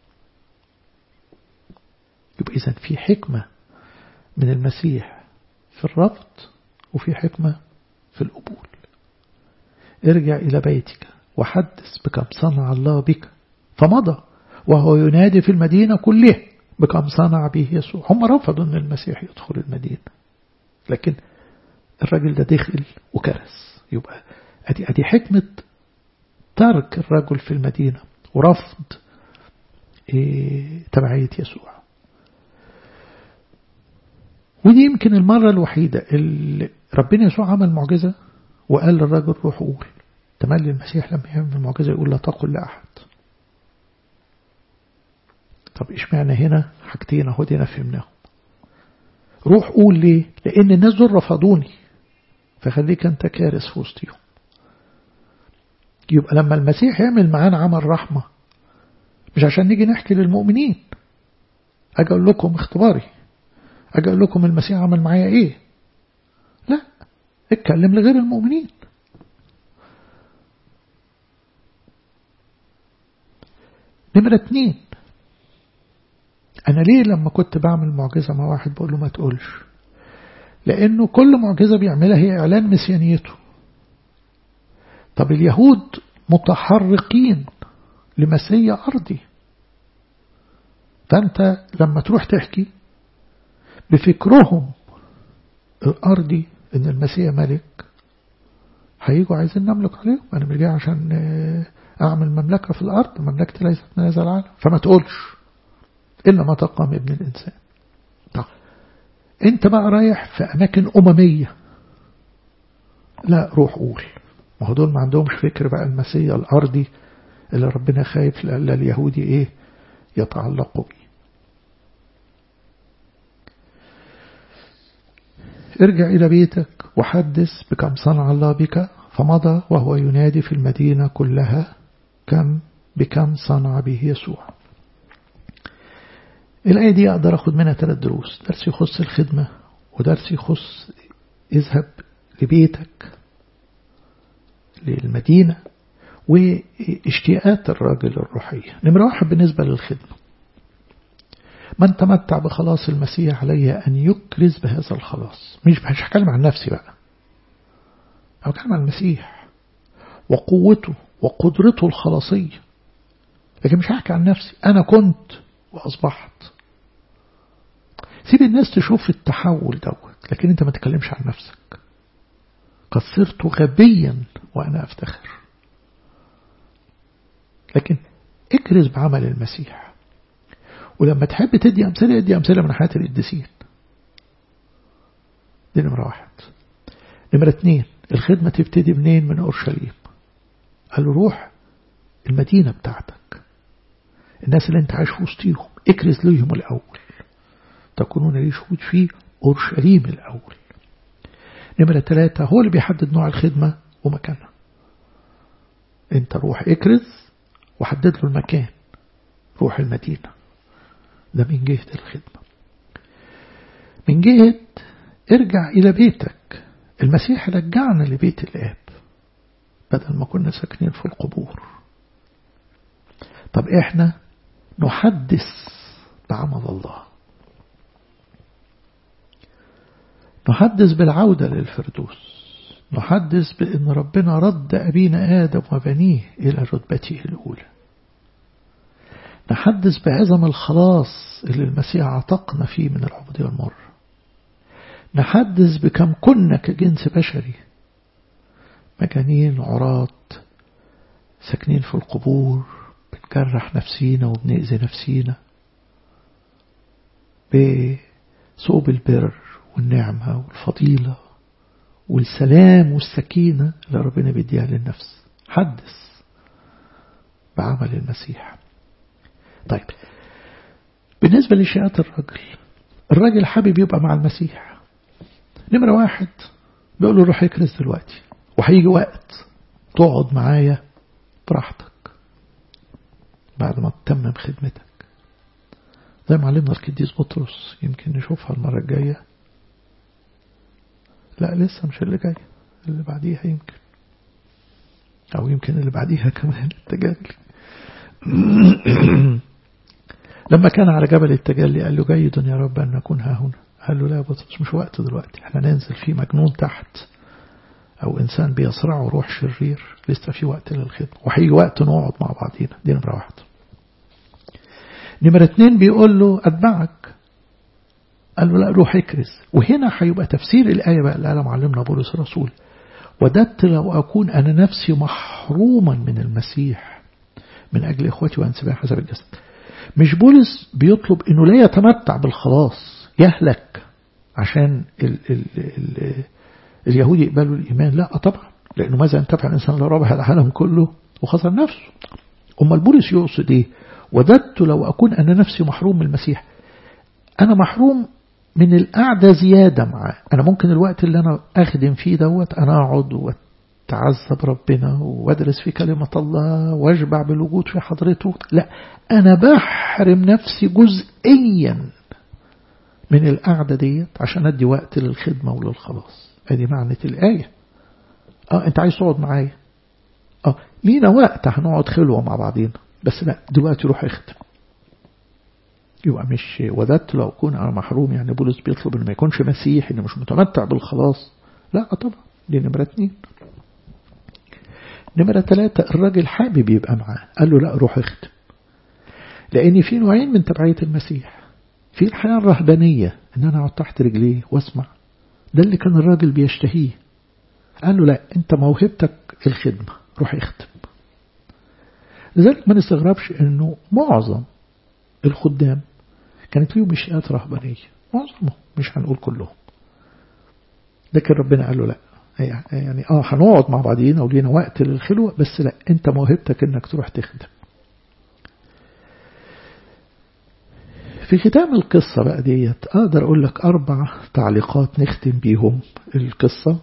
يبقى اذا في حكمة من المسيح في الرفض وفي حكمة في القبول ارجع إلى بيتك وحدث بكم صنع الله بك فمضى وهو ينادي في المدينة كلها بكم صنع به يسوع هم رفضوا أن المسيح يدخل المدينة لكن الراجل ده دخل وكرس يبقى أدي, أدي حكمة ترك الرجل في المدينة ورفض إيه تبعية يسوع ودي يمكن المرة الوحيدة اللي ربنا يسوع عمل معجزة وقال للرجل روح قول تملي المسيح لما يعمل معجزة يقول لا تقل لأحد طب إيش معنى هنا حاجتين اهو دينا فهمناهم روح قول ليه لأن الناس دول رفضوني فخليك أنت كارث في وسطهم يبقى لما المسيح يعمل معانا عمل رحمة مش عشان نيجي نحكي للمؤمنين أجي أقول لكم اختباري أجي أقول لكم المسيح عمل معايا إيه لا اتكلم لغير المؤمنين نمرة اتنين أنا ليه لما كنت بعمل معجزة مع واحد بقول له ما تقولش لأنه كل معجزة بيعملها هي إعلان مسيانيته طب اليهود متحرقين لمسيا أرضي فأنت لما تروح تحكي بفكرهم الأرضي إن المسيح ملك هيجوا عايزين نملك عليهم أنا مش جاي عشان أعمل مملكة في الأرض مملكتي ليست من هذا العالم فما تقولش إلا ما تقام ابن الإنسان طب أنت بقى رايح في أماكن أممية لا روح قول ما هو دول ما عندهمش فكر بقى المسيح الأرضي اللي ربنا خايف لألا اليهودي إيه يتعلقوا بيه ارجع إلى بيتك وحدث بكم صنع الله بك فمضى وهو ينادي في المدينة كلها كم بكم صنع به يسوع الآية دي أقدر أخذ منها ثلاث دروس درس يخص الخدمة ودرس يخص اذهب لبيتك للمدينة واشتياقات الراجل الروحية نمرة واحد بالنسبة للخدمة من تمتع بخلاص المسيح عليه أن يكرز بهذا الخلاص مش مش هتكلم عن نفسي بقى هتكلم عن المسيح وقوته وقدرته الخلاصية لكن مش هحكي عن نفسي أنا كنت وأصبحت سيب الناس تشوف التحول دوت لكن انت ما تكلمش عن نفسك قد صرت غبيا وأنا أفتخر لكن اكرز بعمل المسيح ولما تحب تدي أمثلة ادي أمثلة من حياة القديسين دي نمرة واحد نمرة اتنين الخدمة تبتدي منين من أورشليم قال له روح المدينة بتاعتك الناس اللي انت عايش في وسطيهم اكرز ليهم الأول تكونون لي شهود في أورشليم الأول نمرة ثلاثة هو اللي بيحدد نوع الخدمة ومكانها انت روح اكرز وحدد له المكان روح المدينة ده من جهة الخدمة من جهة ارجع إلى بيتك المسيح رجعنا لبيت الآب بدل ما كنا ساكنين في القبور طب احنا نحدث بعمل الله نحدث بالعودة للفردوس نحدث بأن ربنا رد أبينا آدم وبنيه إلى رتبته الأولى نحدث بعظم الخلاص اللي المسيح عتقنا فيه من العبودية والمر نحدث بكم كنا كجنس بشري مجانين عراة ساكنين في القبور بنجرح نفسينا وبنأذي نفسينا بصوب البر والنعمة والفضيلة والسلام والسكينة اللي ربنا بيديها للنفس حدث بعمل المسيح طيب بالنسبة لشيئات الرجل الراجل حابب يبقى مع المسيح نمرة واحد بيقول له روح يكرس دلوقتي وهيجي وقت تقعد معايا براحتك بعد ما تتمم خدمتك زي ما علمنا القديس بطرس يمكن نشوفها المرة الجاية لا لسه مش اللي جاي اللي بعديها يمكن أو يمكن اللي بعديها كمان التجلي لما كان على جبل التجلي قال له جيد يا رب أن نكون ها هنا قال له لا يا بطرس مش وقت دلوقتي احنا ننزل في مجنون تحت أو إنسان بيصرعه روح شرير لسه في وقت للخدمة وهيجي وقت نقعد مع بعضينا دي نمرة واحد نمرة اتنين بيقول له أتبعك قال له لا روح اكرز وهنا هيبقى تفسير الآية بقى اللي قالها معلمنا بولس الرسول وددت لو أكون أنا نفسي محروما من المسيح من أجل إخوتي وأنسبائي حسب الجسد مش بولس بيطلب أنه لا يتمتع بالخلاص يهلك عشان ال ال ال اليهود يقبلوا الإيمان لا طبعا لأنه ماذا ينتفع الإنسان لو ربح العالم كله وخسر نفسه أما البولس يقصد إيه وددت لو أكون أنا نفسي محروم من المسيح أنا محروم من القعدة زيادة معاه أنا ممكن الوقت اللي أنا أخدم فيه دوت أنا أقعد وأتعذب ربنا وأدرس في كلمة الله وأشبع بالوجود في حضرته لا أنا بحرم نفسي جزئيا من القعدة ديت عشان أدي وقت للخدمة وللخلاص ادي معنى الآية اه انت عايز تقعد معايا اه لينا وقت هنقعد خلوة مع بعضينا بس لا دلوقتي روح اختم يبقى مش وددت لو أكون أنا محروم يعني بولس بيطلب إن ما يكونش مسيح إنه مش متمتع بالخلاص لا طبعا دي نمرة اتنين نمرة ثلاثة الراجل حابب يبقى معاه قال له لا روح اختم لأن في نوعين من تبعية المسيح في الحياة الرهبانية إن أنا أقعد تحت رجليه واسمع ده اللي كان الراجل بيشتهيه قال له لا أنت موهبتك الخدمة روح اختم لذلك ما نستغربش أنه معظم الخدام كانت ليهم مشيئات رهبانية معظمهم مش هنقول كلهم لكن ربنا قال له لا يعني اه هنقعد مع بعضينا ولينا وقت للخلوة بس لا انت موهبتك انك تروح تخدم في ختام القصة بقى ديت أقدر أقول لك أربع تعليقات نختم بيهم القصة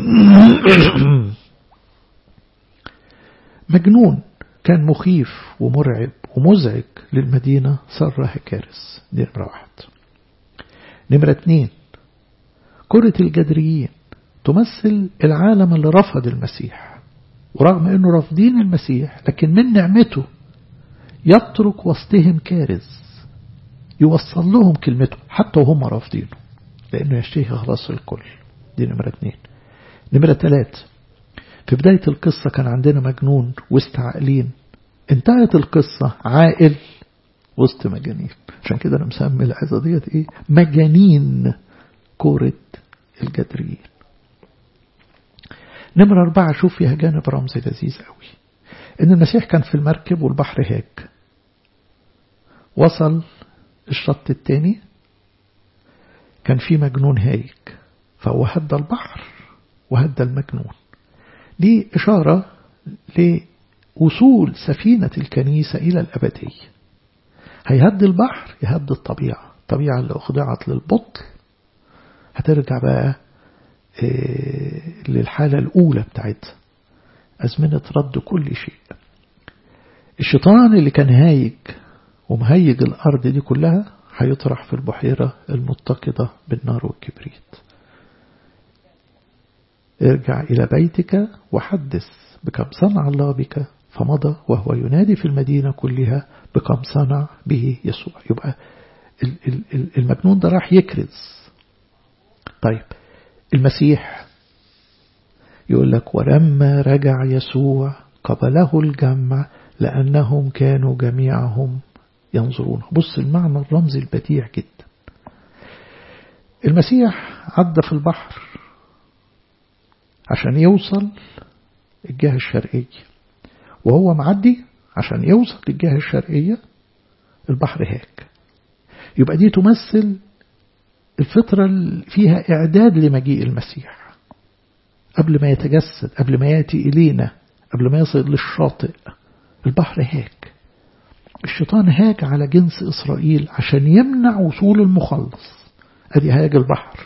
مجنون كان مخيف ومرعب ومزعج للمدينة صار كارث دي نمرة واحد نمرة اتنين كرة الجدريين تمثل العالم اللي رفض المسيح ورغم انه رافضين المسيح لكن من نعمته يترك وسطهم كارث يوصل لهم كلمته حتى وهم رافضينه لانه يشتهي خلاص الكل دي نمرة اتنين نمرة تلات في بداية القصة كان عندنا مجنون وسط عاقلين انتهت القصة عاقل وسط مجانين عشان كده أنا مسمي العظة ديت إيه مجانين كورة الجدريين نمرة أربعة شوف فيها جانب رمزي لذيذ قوي إن المسيح كان في المركب والبحر هاج وصل الشط التاني كان في مجنون هايج فهو هدى البحر وهدى المجنون دي إشارة لوصول سفينة الكنيسة إلى الأبدية هيهدي البحر يهدي الطبيعة الطبيعة اللي أخضعت للبطل هترجع بقى إيه للحالة الأولى بتاعتها أزمنة رد كل شيء الشيطان اللي كان هايج ومهيج الأرض دي كلها هيطرح في البحيرة المتقدة بالنار والكبريت ارجع إلى بيتك وحدث بكم صنع الله بك فمضى وهو ينادي في المدينة كلها بكم صنع به يسوع يبقى المجنون ده راح يكرز طيب المسيح يقول لك ولما رجع يسوع قبله الجمع لأنهم كانوا جميعهم ينظرون بص المعنى الرمزي البديع جدا المسيح عدى في البحر عشان يوصل الجهة الشرقية وهو معدي عشان يوصل للجهة الشرقية البحر هاك يبقى دي تمثل الفترة اللي فيها إعداد لمجيء المسيح قبل ما يتجسد قبل ما يأتي إلينا قبل ما يصل للشاطئ البحر هاك الشيطان هاج على جنس إسرائيل عشان يمنع وصول المخلص أدي هاج البحر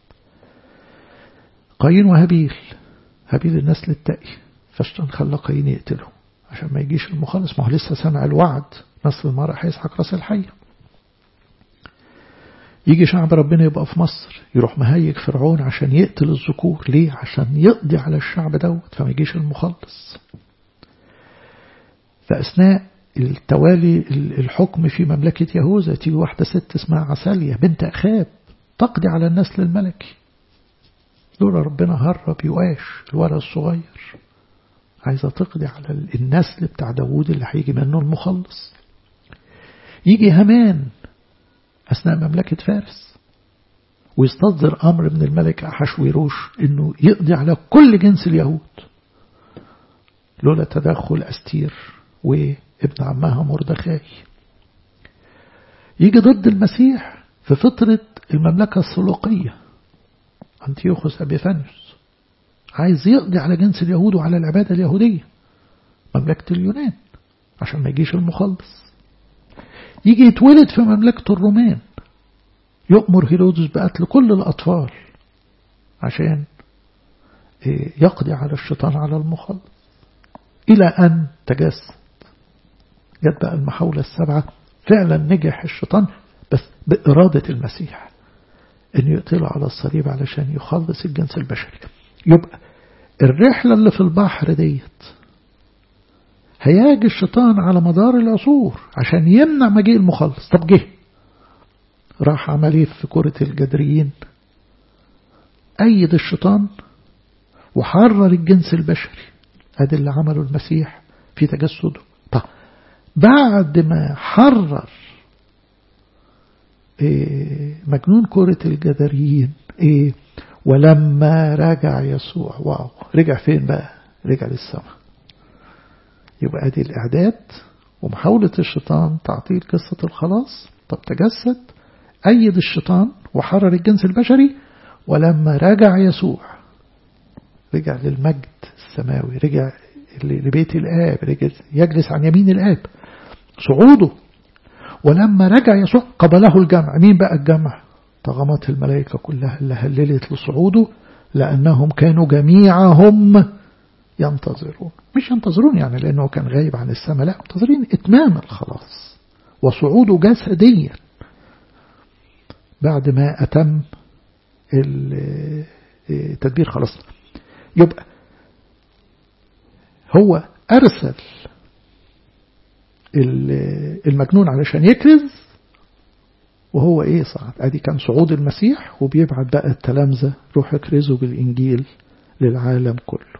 قايين وهابيل هابيل النسل التقي فالشيطان خلى قايين يقتله عشان ما يجيش المخلص ما هو لسه سمع الوعد نسل المرأة هيسحق راس الحية يجي شعب ربنا يبقى في مصر يروح مهيج فرعون عشان يقتل الذكور ليه عشان يقضي على الشعب دوت فما يجيش المخلص فأثناء التوالي الحكم في مملكة يهوذا تيجي واحدة ست اسمها عسالية بنت أخاب تقضي على النسل الملكي لولا ربنا هرب يواش الولد الصغير عايزة تقضي على النسل بتاع داوود اللي هيجي منه المخلص يجي همان أثناء مملكة فارس ويستصدر أمر من الملك أحشويروش إنه يقضي على كل جنس اليهود لولا تدخل أستير وابن عمها مردخاي يجي ضد المسيح في فترة المملكة السلوقية أنتيوخوس أبيفانيوس عايز يقضي على جنس اليهود وعلى العبادة اليهودية مملكة اليونان عشان ما يجيش المخلص يجي يتولد في مملكة الرومان يؤمر هيرودس بقتل كل الأطفال عشان يقضي على الشيطان على المخلص إلى أن تجسد جت بقى المحاولة السبعة فعلا نجح الشيطان بس بإرادة المسيح أن يقتله على الصليب علشان يخلص الجنس البشري يبقى الرحلة اللي في البحر ديت هياجي الشيطان على مدار العصور عشان يمنع مجيء المخلص طب جه راح عمل ايه في كرة الجدريين أيد الشيطان وحرر الجنس البشري ادي اللي عمله المسيح في تجسده طب بعد ما حرر إيه مجنون كرة الجدريين ايه ولما رجع يسوع واو رجع فين بقى رجع للسماء يبقى ادي الاعداد ومحاولة الشيطان تعطيل قصة الخلاص طب تجسد أيد الشيطان وحرر الجنس البشري ولما رجع يسوع رجع للمجد السماوي رجع لبيت الآب رجع يجلس عن يمين الآب صعوده ولما رجع يسوع قبله الجمع مين بقى الجمع طغمات الملائكة كلها اللي هللت لصعوده لأنهم كانوا جميعهم ينتظرون مش ينتظرون يعني لأنه كان غايب عن السماء لا منتظرين إتمام الخلاص وصعوده جسديا بعد ما أتم التدبير خلاص يبقى هو أرسل المجنون علشان يكرز وهو ايه صعد ادي كان صعود المسيح وبيبعت بقى التلامذة روح يكرزوا بالإنجيل للعالم كله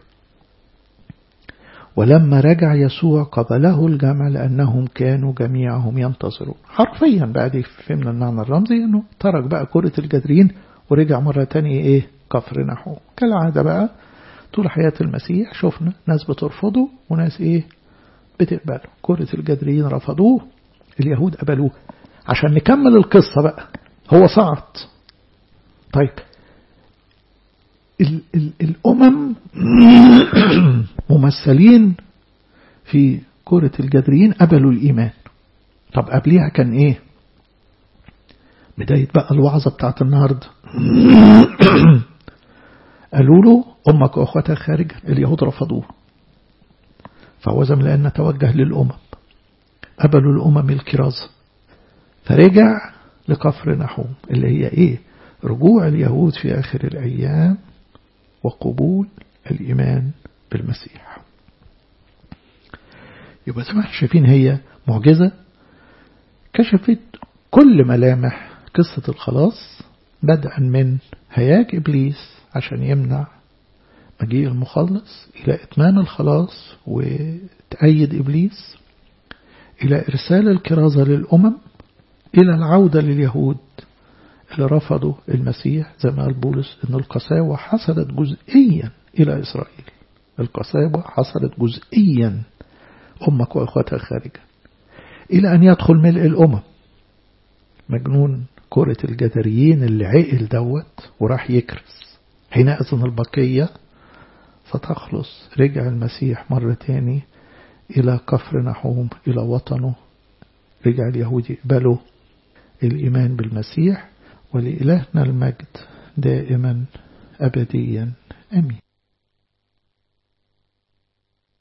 ولما رجع يسوع قبله الجمع لأنهم كانوا جميعهم ينتظرون حرفيا بقى دي فهمنا المعنى الرمزي أنه ترك بقى كرة الجدرين ورجع مرة تانية إيه كفر نحو كالعادة بقى طول حياة المسيح شفنا ناس بترفضه وناس إيه بتقبله كرة الجدرين رفضوه اليهود قبلوه عشان نكمل القصة بقى هو صعد طيب ال ال الأمم ممثلين في كرة الجدريين قبلوا الإيمان طب قبليها كان إيه بداية بقى الوعظة بتاعت النهاردة قالوا له أمك وأخوتها خارجا اليهود رفضوه فوزم لأن توجه للأمم قبلوا الأمم الكرازة فرجع لكفر نحوم اللي هي إيه رجوع اليهود في آخر الأيام وقبول الإيمان بالمسيح يبقى زي ما احنا شايفين هي معجزة كشفت كل ملامح قصة الخلاص بدءا من هياج إبليس عشان يمنع مجيء المخلص إلى إتمام الخلاص وتأيد إبليس إلى إرسال الكرازة للأمم إلى العودة لليهود اللي رفضوا المسيح زي ما قال بولس إن القساوة حصلت جزئيا إلى إسرائيل القساوة حصلت جزئيا أمك وأخواتها خارجا إلى أن يدخل ملء الأمم مجنون كرة الجدريين اللي عقل دوت وراح يكرس حينئذ البقية فتخلص رجع المسيح مرة تاني إلى كفر نحوم إلى وطنه رجع اليهود يقبلوا الإيمان بالمسيح ولإلهنا المجد دائما أبديا أمين